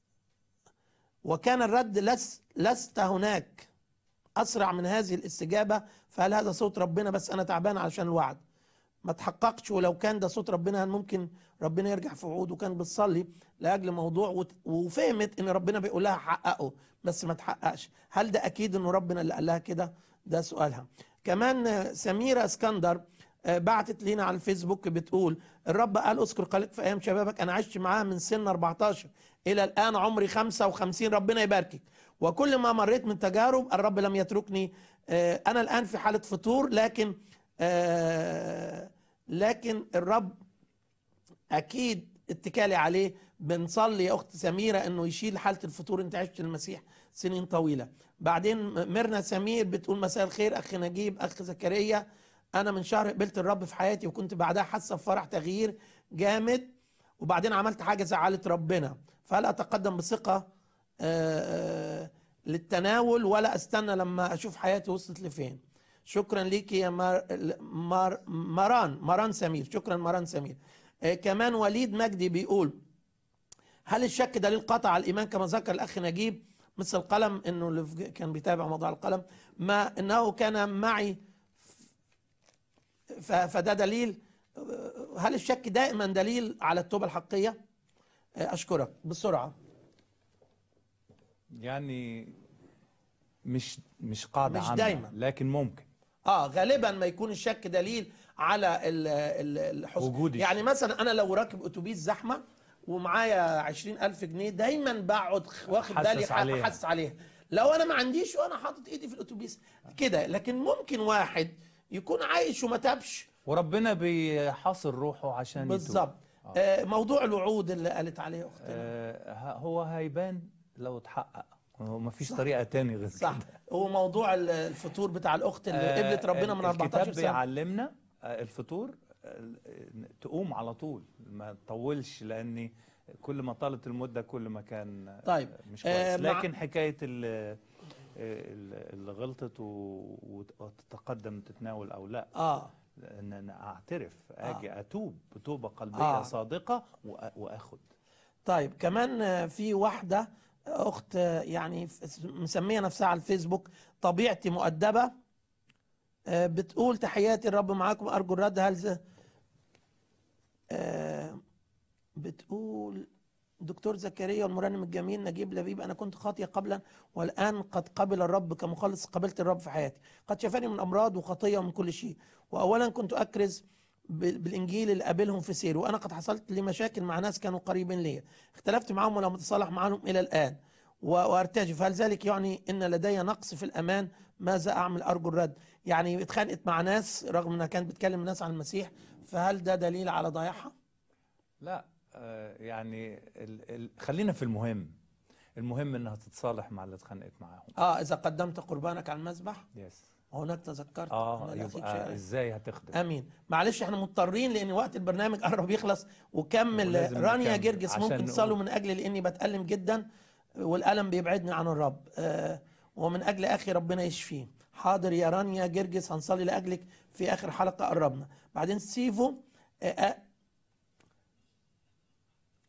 وكان الرد لس لست هناك اسرع من هذه الاستجابه فهل هذا صوت ربنا بس انا تعبان عشان الوعد ما تحققش ولو كان ده صوت ربنا هل ممكن ربنا يرجع في وعوده وكان بتصلي لاجل موضوع وت- وفهمت ان ربنا بيقول لها حققه بس ما تحققش هل ده اكيد انه ربنا اللي قال لها كده ده سؤالها كمان آه، سميرة اسكندر آه، بعتت لينا على الفيسبوك بتقول الرب قال اذكر قلبك في ايام شبابك انا عشت معاه من سن 14 الى الان عمري 55 ربنا يباركك وكل ما مريت من تجارب الرب لم يتركني آه، انا الان في حاله فطور لكن آه، لكن الرب اكيد اتكالي عليه بنصلي يا اخت سميره انه يشيل حاله الفطور انت عشت المسيح سنين طويله بعدين ميرنا سمير بتقول مساء الخير اخ نجيب اخ زكريا انا من شهر قبلت الرب في حياتي وكنت بعدها حاسه بفرح تغيير جامد وبعدين عملت حاجه زعلت ربنا فهل اتقدم بثقه آه، آه، للتناول ولا استنى لما اشوف حياتي وصلت لفين شكرا ليك يا مار مار مران مران سمير شكرا مران سمير آه، كمان وليد مجدي بيقول هل الشك دليل قطع على الايمان كما ذكر الاخ نجيب مثل القلم انه اللي في- كان بيتابع موضوع القلم ما انه كان معي ف- فده دليل آه، هل الشك دائما دليل على التوبه الحقيقيه آه، اشكرك بسرعه يعني مش مش قاعدة مش عامة دايما. لكن ممكن اه غالبا ما يكون الشك دليل على ال- ال- الحسن وجود يعني الشك. مثلا انا لو راكب اتوبيس زحمه ومعايا عشرين ألف جنيه دايما بقعد خ- واخد حاسس بالي عليها. حاسس عليها لو انا ما عنديش وانا حاطط ايدي في الاتوبيس كده لكن ممكن واحد يكون عايش وما تابش وربنا بيحاصر روحه عشان يتوب. بالظبط آه موضوع الوعود اللي قالت عليه اختنا آه ه- هو هيبان لو اتحقق هو ما فيش طريقة تاني غير صح كده وموضوع ال- الفطور بتاع الاخت اللي آه، قبلت ربنا من 14 الكتاب سنه بيعلمنا آه، الفطور آه، تقوم على طول ما تطولش لاني كل ما طالت المده كل ما كان آه، طيب. مش آه، كويس مع- لكن حكايه ال- ال- اللي غلطت و- وتتقدم تتناول او لا اه ان انا اعترف اجي اتوب بتوبه قلبيه آه. صادقه وأ- واخد طيب كمان آه، في واحدة أخت آه، يعني ف- مسمية نفسها على الفيسبوك طبيعتي مؤدبة آه، بتقول تحياتي الرب معاكم أرجو الرد هل ز- آه، بتقول دكتور زكريا والمرنم الجميل نجيب لبيب أنا كنت خاطية قبلا والآن قد قبل الرب كمخلص قبلت الرب في حياتي قد شفاني من أمراض وخطية ومن كل شيء وأولا كنت أكرز بال- بالانجيل اللي قابلهم في سير وانا قد حصلت لمشاكل مع ناس كانوا قريبين ليا اختلفت معهم ولم اتصالح معهم الى الان و- وارتجف هل ذلك يعني ان لدي نقص في الامان ماذا اعمل ارجو الرد يعني اتخانقت مع ناس رغم انها كانت بتكلم ناس عن المسيح فهل ده دليل على ضياعها لا آه، يعني ال ال خلينا في المهم المهم انها تتصالح مع اللي اتخانقت معاهم اه اذا قدمت قربانك على المذبح يس وهناك تذكرت اه أن لا أسيب يبقى شيئا. ازاي هتخدم امين معلش احنا مضطرين لان وقت البرنامج قرب يخلص وكمل ولازم رانيا نكمل جرجس عشان ممكن نقول. تصلوا من اجلي لاني بتألم جدا والالم بيبعدني عن الرب آه ومن اجل اخي ربنا يشفيه حاضر يا رانيا جرجس هنصلي لاجلك في اخر حلقه قربنا بعدين سيفو آه آه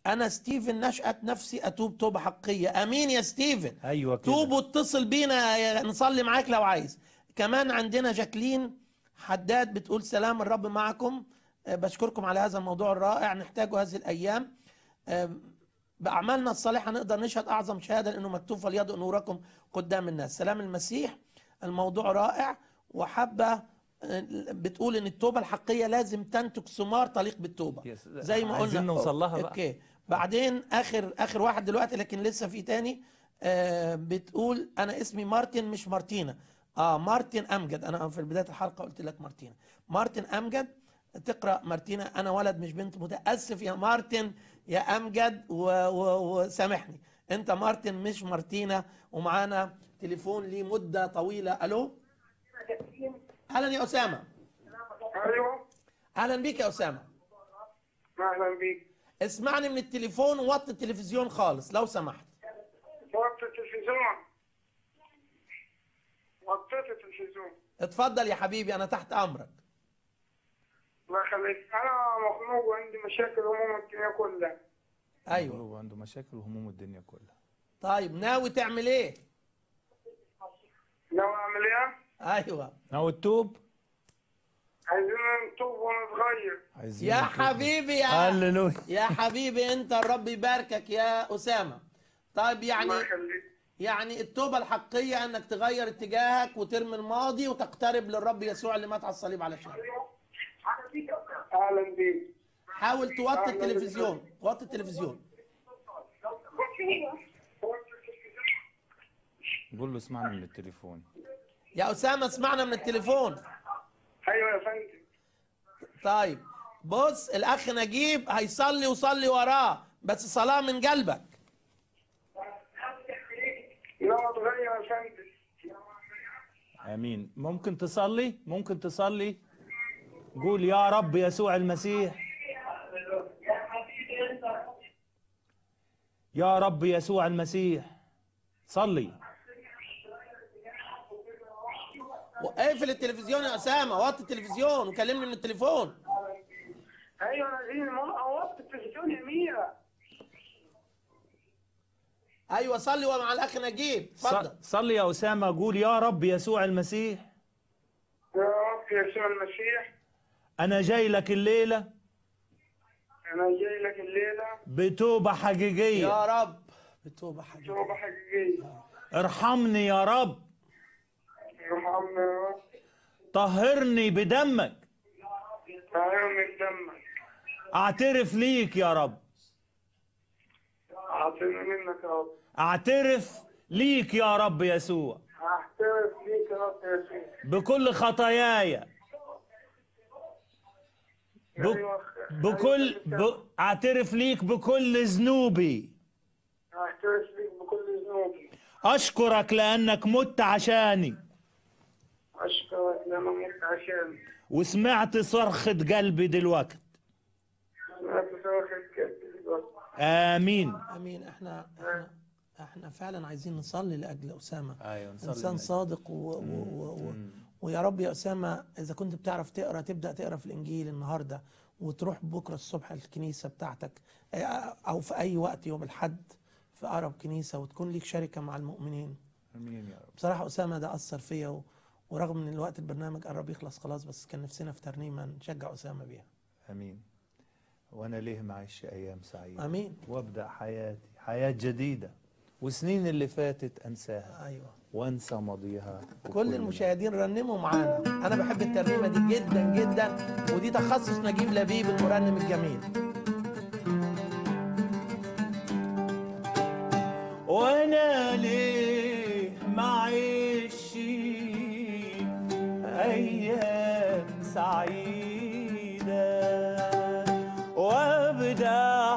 انا ستيفن نشأت نفسي اتوب توبه حقيقيه امين يا ستيفن ايوه كده توب واتصل بينا يا- نصلي معاك لو عايز كمان عندنا جاكلين حداد بتقول سلام الرب معكم آه، بشكركم على هذا الموضوع الرائع نحتاجه هذه الايام آه، باعمالنا الصالحه نقدر نشهد اعظم شهاده لانه مكتوب فليضئ نوركم قدام الناس سلام المسيح الموضوع رائع وحابه آه، بتقول ان التوبه الحقيقيه لازم تنتج ثمار تليق بالتوبه يس- زي ما قلنا عايزين نوصل لها بقى. اوكي بعدين اخر اخر واحد دلوقتي لكن لسه في تاني آه بتقول انا اسمي مارتن مش مارتينا اه مارتن امجد انا في بدايه الحلقه قلت لك مارتينا مارتن امجد تقرا مارتينا انا ولد مش بنت متاسف يا مارتن يا امجد و- و- وسامحني انت مارتن مش مارتينا ومعانا تليفون ليه مده طويله الو اهلا يا اسامه ايوه اهلا بيك يا اسامه اهلا بيك اسمعني من التليفون ووطي التلفزيون خالص لو سمحت وقت التلفزيون وطيت التلفزيون اتفضل يا حبيبي انا تحت امرك الله يخليك انا مخنوق وعندي مشاكل هموم الدنيا كلها ايوه هو عنده مشاكل وهموم الدنيا كلها طيب ناوي تعمل ايه لو اعمل ايه ايوه ناوي التوب عايزين نتوب ونتغير عايزين يا نتوب. حبيبي يا هللويا يا حبيبي انت الرب يباركك يا اسامه طيب يعني الله يخليك يعني التوبه الحقيقيه انك تغير اتجاهك وترمي الماضي وتقترب للرب يسوع اللي مات على الصليب علشان اهلا بيك حاول توطي التلفزيون وطي التلفزيون قول له اسمعني من التليفون يا اسامه اسمعنا من التليفون ايوه يا فندم طيب بص الاخ نجيب هيصلي وصلي وراه بس صلاه من قلبك لو اتغير يا فندم امين ممكن تصلي ممكن تصلي قول يا رب يسوع المسيح يا رب يسوع المسيح صلي اقفل التلفزيون يا اسامه وطي التلفزيون وكلمني من التليفون ايوه انا عايزين وقت التلفزيون يا ميرا ايوه صلي ومع الاخ نجيب اتفضل ص- صلي يا اسامه قول يا رب يسوع المسيح يا رب يسوع المسيح انا جاي لك الليله انا جاي لك الليله بتوبه حقيقيه يا رب بتوبه حقيقيه توبه حقيقيه ارحمني يا رب ارحمنا يا رب طهرني بدمك طهرني بدمك اعترف ليك يا رب اعطيني منك يا رب اعترف ليك يا رب يسوع احترف ليك يا رب يسوع بكل خطاياي ب... بكل ب... اعترف ليك بكل ذنوبي احترف ليك بكل ذنوبي اشكرك لانك مت عشاني اشكرك لما مت عشان وسمعت صرخة قلبي دلوقتي سمعت صرخة كلبي دلوقتي. امين امين احنا احنا احنا فعلا عايزين نصلي لاجل اسامه ايوه نصلي انسان من- صادق و... و... و... و... ويا رب يا اسامه اذا كنت بتعرف تقرا تبدا تقرا في الانجيل النهارده وتروح بكره الصبح الكنيسه بتاعتك اه، او في اي وقت يوم الاحد في اقرب كنيسه وتكون ليك شركه مع المؤمنين امين يا رب بصراحه اسامه ده اثر فيا و... ورغم ان الوقت البرنامج قرب يخلص خلاص بس كان نفسنا في ترنيمه نشجع اسامه بيها امين وانا ليه معيش ايام سعيده امين وابدا حياتي حياه جديده وسنين اللي فاتت انساها ايوه وانسى ماضيها كل المشاهدين رنموا معانا انا بحب الترنيمه دي جدا جدا ودي تخصص نجيب لبيب المرنم الجميل وانا ليه معيش ايام سعيده وابدا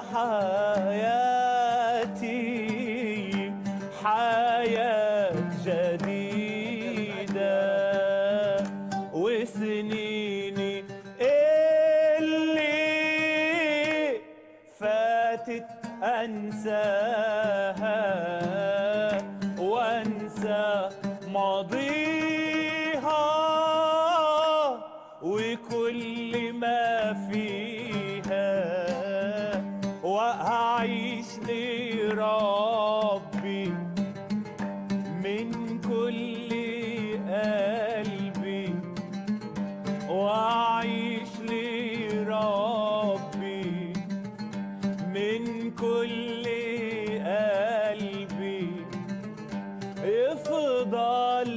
حياتي حياه جديده وسنيني اللي فاتت انساها وانسى ماضيها وكل ما فيها واعيش وأعيش لربي من كل قلبي افضل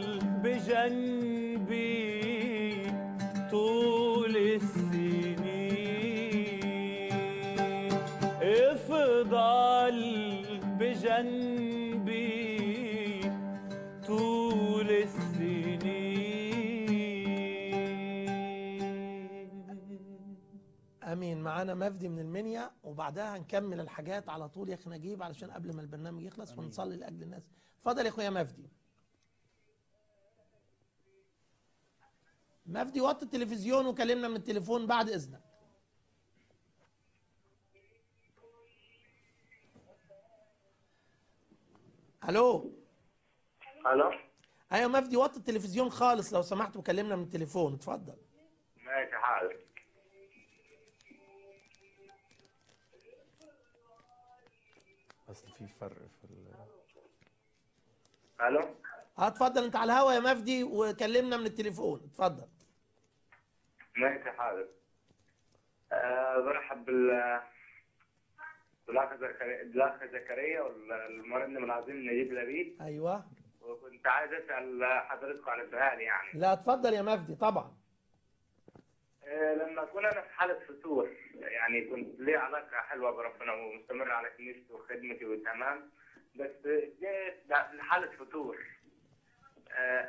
بجنبي طول السنين افضل بجنبي طول السنين امين معانا مفدي من المنيا وبعدها هنكمل الحاجات على طول يا اخي نجيب علشان قبل ما البرنامج يخلص ونصلي لاجل الناس اتفضل يا اخويا مفدي مفدي وطي التلفزيون وكلمنا من التليفون بعد اذنك الو الو ايوه مفدي وطي التلفزيون خالص لو سمحت وكلمنا من التليفون اتفضل ماشي حاضر اصل في فرق في ال... الو اه اتفضل انت على الهوا يا مفدي وكلمنا من التليفون اتفضل ماشي حاضر أه برحب بال بالاخ زكريا بالاخ زكريا والمرنم العظيم نجيب لبيب ايوه وكنت عايز اسال حضرتكم على سؤال يعني لا اتفضل يا مفدي طبعا أه لما اكون انا في حاله فتور يعني كنت لي علاقه حلوه بربنا ومستمر على كنيستي وخدمتي وتمام بس جيت لحاله فتور أه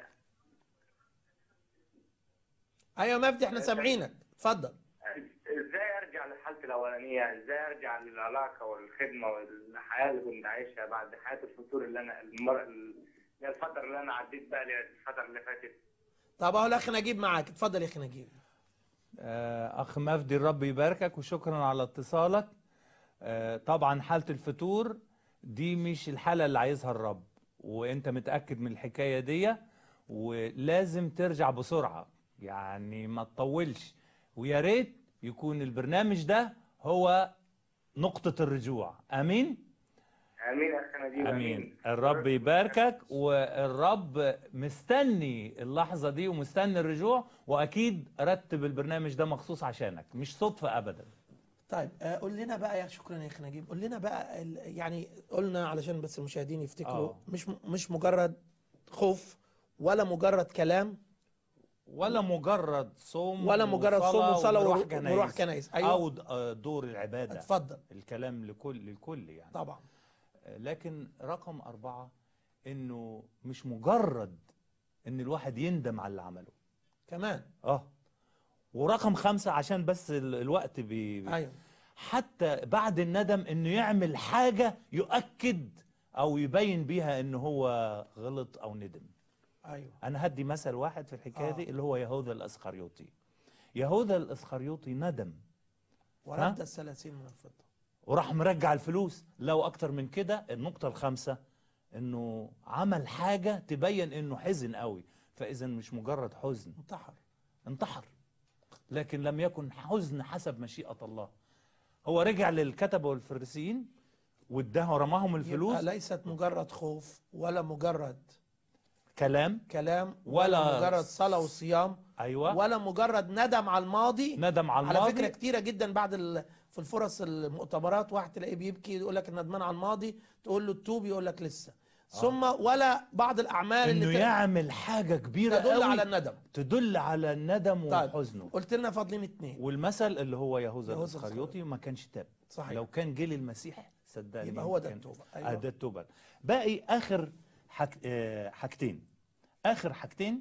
ايوه يا مفدي احنا سامعينك اتفضل ازاي ارجع لحالتي الاولانيه ازاي ارجع للعلاقه والخدمه والحياه اللي كنت عايشها بعد حياه الفتور اللي انا المر... ال- الفتره اللي انا عديت بقى لي الفتره اللي فاتت طب اهو الاخ نجيب معاك اتفضل يا اخي نجيب آه، اخ مفدي الرب يباركك وشكرا على اتصالك آه، طبعا حالة الفتور دي مش الحالة اللي عايزها الرب وانت متأكد من الحكاية دي ولازم ترجع بسرعة يعني ما تطولش ويا ريت يكون البرنامج ده هو نقطة الرجوع امين امين يا اخي نجيب امين الرب يباركك والرب مستني اللحظه دي ومستني الرجوع واكيد رتب البرنامج ده مخصوص عشانك مش صدفه ابدا طيب آه، قول لنا بقى يا شكرا يا اخي نجيب قول لنا بقى ال- يعني قلنا علشان بس المشاهدين يفتكروا آه. مش مش مجرد خوف ولا مجرد كلام ولا مجرد صوم ولا مجرد صوم وصلاة وروح ور- كنايس وروح كنايس. أيوة. او د- آه، دور العباده اتفضل. الكلام لكل للكل يعني طبعا آه، لكن رقم أربعة إنه مش مجرد إن الواحد يندم على اللي عمله كمان اه ورقم خمسة عشان بس ال- الوقت بي ايوه حتى بعد الندم انه يعمل حاجة يؤكد او يبين بيها ان هو غلط او ندم ايوه انا هدي مثل واحد في الحكاية آه. دي اللي هو يهوذا الاسخريوطي يهوذا الاسخريوطي ندم ورد ها؟ الثلاثين من الفضة وراح مرجع الفلوس لو اكتر من كده النقطة الخامسة انه عمل حاجة تبين انه حزن قوي فاذا مش مجرد حزن انتحر انتحر لكن لم يكن حزن حسب مشيئة الله هو رجع للكتبة والفريسيين واداه رماهم الفلوس يبقى ليست مجرد خوف ولا مجرد كلام كلام ولا ولا مجرد صلاة وصيام ايوه ولا مجرد ندم على الماضي ندم على على الماضي فكره كتيره جدا بعد ال... في الفرص المؤتمرات واحد تلاقيه بيبكي يقول لك ندمان على الماضي تقول له التوب يقول لك لسه ثم ولا بعض الاعمال انه اللي ت- يعمل حاجة كبيرة تدل قوي على الندم تدل على الندم طيب. وحزنه قلت لنا فاضلين اتنين والمثل اللي هو يهوذا يهوذا الاسخريوطي ما كانش تاب صحيح. لو كان جه للمسيح صدقني يبقى هو ده كان- التوبة. أيوة. أيوة. ده التوبة باقي اخر حك... آه، حاجتين اخر حاجتين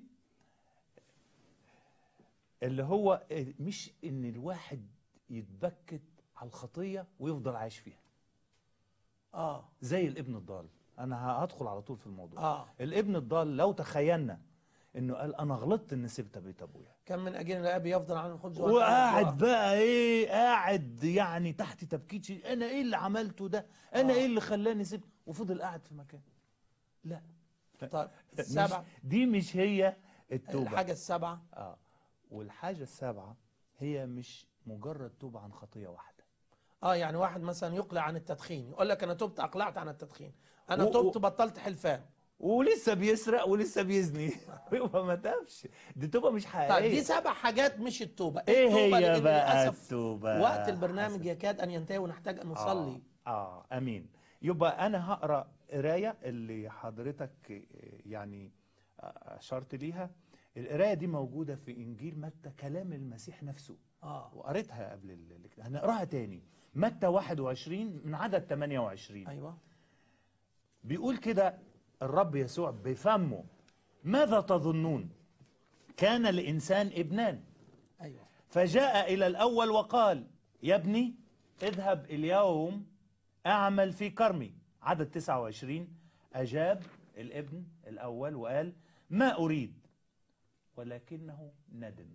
اللي هو آه، مش ان الواحد يتبكت على الخطية ويفضل عايش فيها اه زي الابن الضال انا هدخل على طول في الموضوع اه الابن الضال لو تخيلنا انه قال انا غلطت اني سبت بيت ابويا كم من اجل الاب يفضل عن الخبز وقاعد بقى ايه قاعد يعني تحت تبكيت شيء. انا ايه اللي عملته ده انا آه. ايه اللي خلاني سبت وفضل قاعد في مكان لا طيب مش السبعه دي مش هي التوبه الحاجه السبعه اه والحاجه السابعه هي مش مجرد توبه عن خطيه واحده اه يعني واحد مثلا يقلع عن التدخين يقول لك انا تبت اقلعت عن التدخين انا و- تبت و- بطلت حلفان ولسه بيسرق ولسه بيزني يبقى ما تابش دي توبه مش حقيقيه طيب دي سبع حاجات مش التوبه ايه التوبة هي لأن بقى للأسف التوبه وقت البرنامج يكاد ان ينتهي ونحتاج ان نصلي آه, اه امين يبقى انا هقرا قرايه اللي حضرتك آه، يعني آه، اشرت ليها القرايه دي موجوده في انجيل متى كلام المسيح نفسه اه وقريتها قبل ال- ال- هنقراها تاني متى 21 من عدد 28 ايوه بيقول كده الرب يسوع بفمه ماذا تظنون كان لإنسان ابنان ايوه فجاء إلى الأول وقال يا ابني اذهب اليوم أعمل في كرمي عدد 29 أجاب الابن الأول وقال ما أريد ولكنه ندم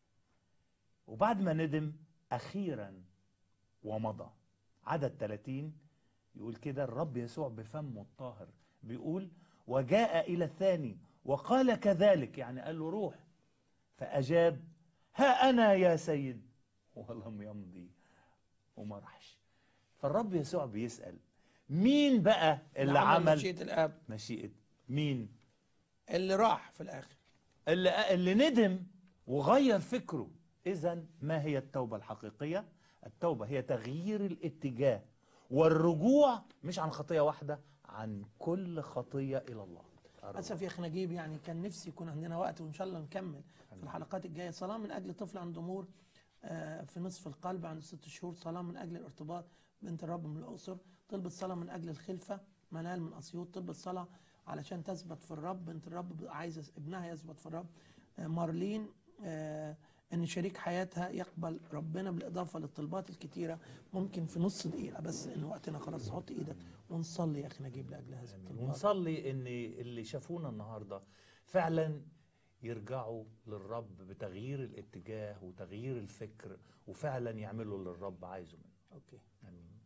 وبعد ما ندم أخيرا ومضى عدد 30 يقول كده الرب يسوع بفمه الطاهر بيقول وجاء إلى الثاني وقال كذلك يعني قال له روح فأجاب ها أنا يا سيد ولم يمضي وما راحش فالرب يسوع بيسأل مين بقى اللي عمل مشيئة الاب مشيئة مين اللي راح في الاخر اللي اللي ندم وغير فكره اذا ما هي التوبه الحقيقيه التوبه هي تغيير الاتجاه والرجوع مش عن خطيه واحده عن كل خطيه الى الله للاسف يا اخي نجيب يعني كان نفسي يكون عندنا وقت وان شاء الله نكمل في الحلقات الجايه صلاه من اجل طفل عنده ضمور آه، في نصف القلب عنده ست شهور صلاه من اجل الارتباط بنت الرب من الاقصر طلبت صلاه من اجل الخلفه منال من اسيوط طلبت صلاه علشان تثبت في الرب بنت الرب عايزه ابنها يثبت في الرب آه، مارلين آه، ان شريك حياتها يقبل ربنا بالاضافه للطلبات الكتيره ممكن في نص دقيقه بس لان وقتنا خلاص حط ايدك ونصلي يا اخي نجيب لاجل هذه الطلبات ونصلي ان اللي شافونا النهارده فعلا يرجعوا للرب بتغيير الاتجاه وتغيير الفكر وفعلا يعملوا اللي الرب عايزه منهم اوكي امين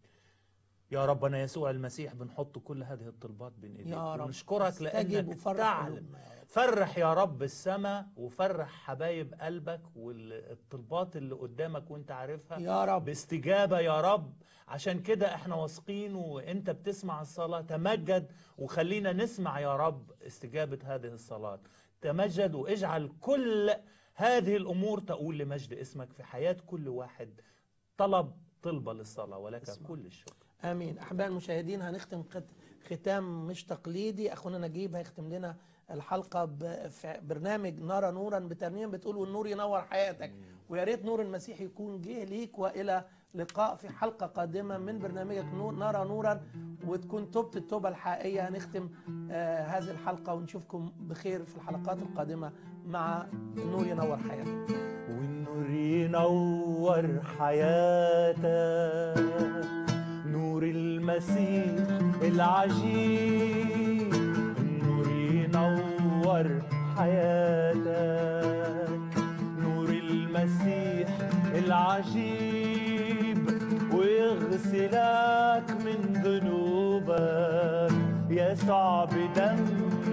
يا ربنا يسوع المسيح بنحط كل هذه الطلبات بين ايديك يا رب ونشكرك استجب لانك وفرح تعلم قلوبنا يا رب. فرح يا رب السماء وفرح حبايب قلبك والطلبات اللي قدامك وانت عارفها يا رب باستجابة يا رب عشان كده احنا واثقين وانت بتسمع الصلاة تمجد وخلينا نسمع يا رب استجابة هذه الصلاة تمجد واجعل كل هذه الامور تقول لمجد اسمك في حياة كل واحد طلب طلبة للصلاة ولك اسمع. كل الشكر امين احبائي المشاهدين هنختم خت- ختام مش تقليدي اخونا نجيب هيختم لنا الحلقه ب- في برنامج نرى نورا بترنيم بتقول والنور ينور حياتك ويا ريت نور المسيح يكون جه ليك والى لقاء في حلقه قادمه من برنامجك نور نرى نورا وتكون توبه التوبه الحقيقيه هنختم آه هذه الحلقه ونشوفكم بخير في الحلقات القادمه مع النور ينور حياتك والنور ينور حياتك نور المسيح العجيب النور ينور حياتك نور المسيح العجيب ويغسلك من ذنوبك يسوع بدم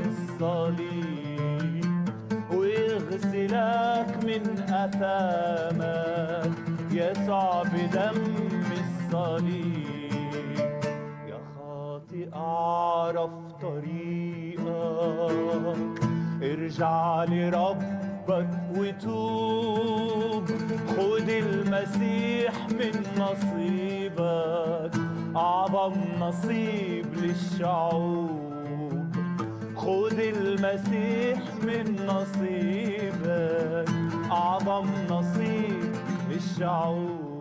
الصليب ويغسلك من أثامك يسوع بدم الصليب يا خاطئ أعرف طريقك ارجع لربك وتوب خد المسيح من نصيبك أعظم نصيب للشعوب خد المسيح من نصيبك أعظم نصيب للشعوب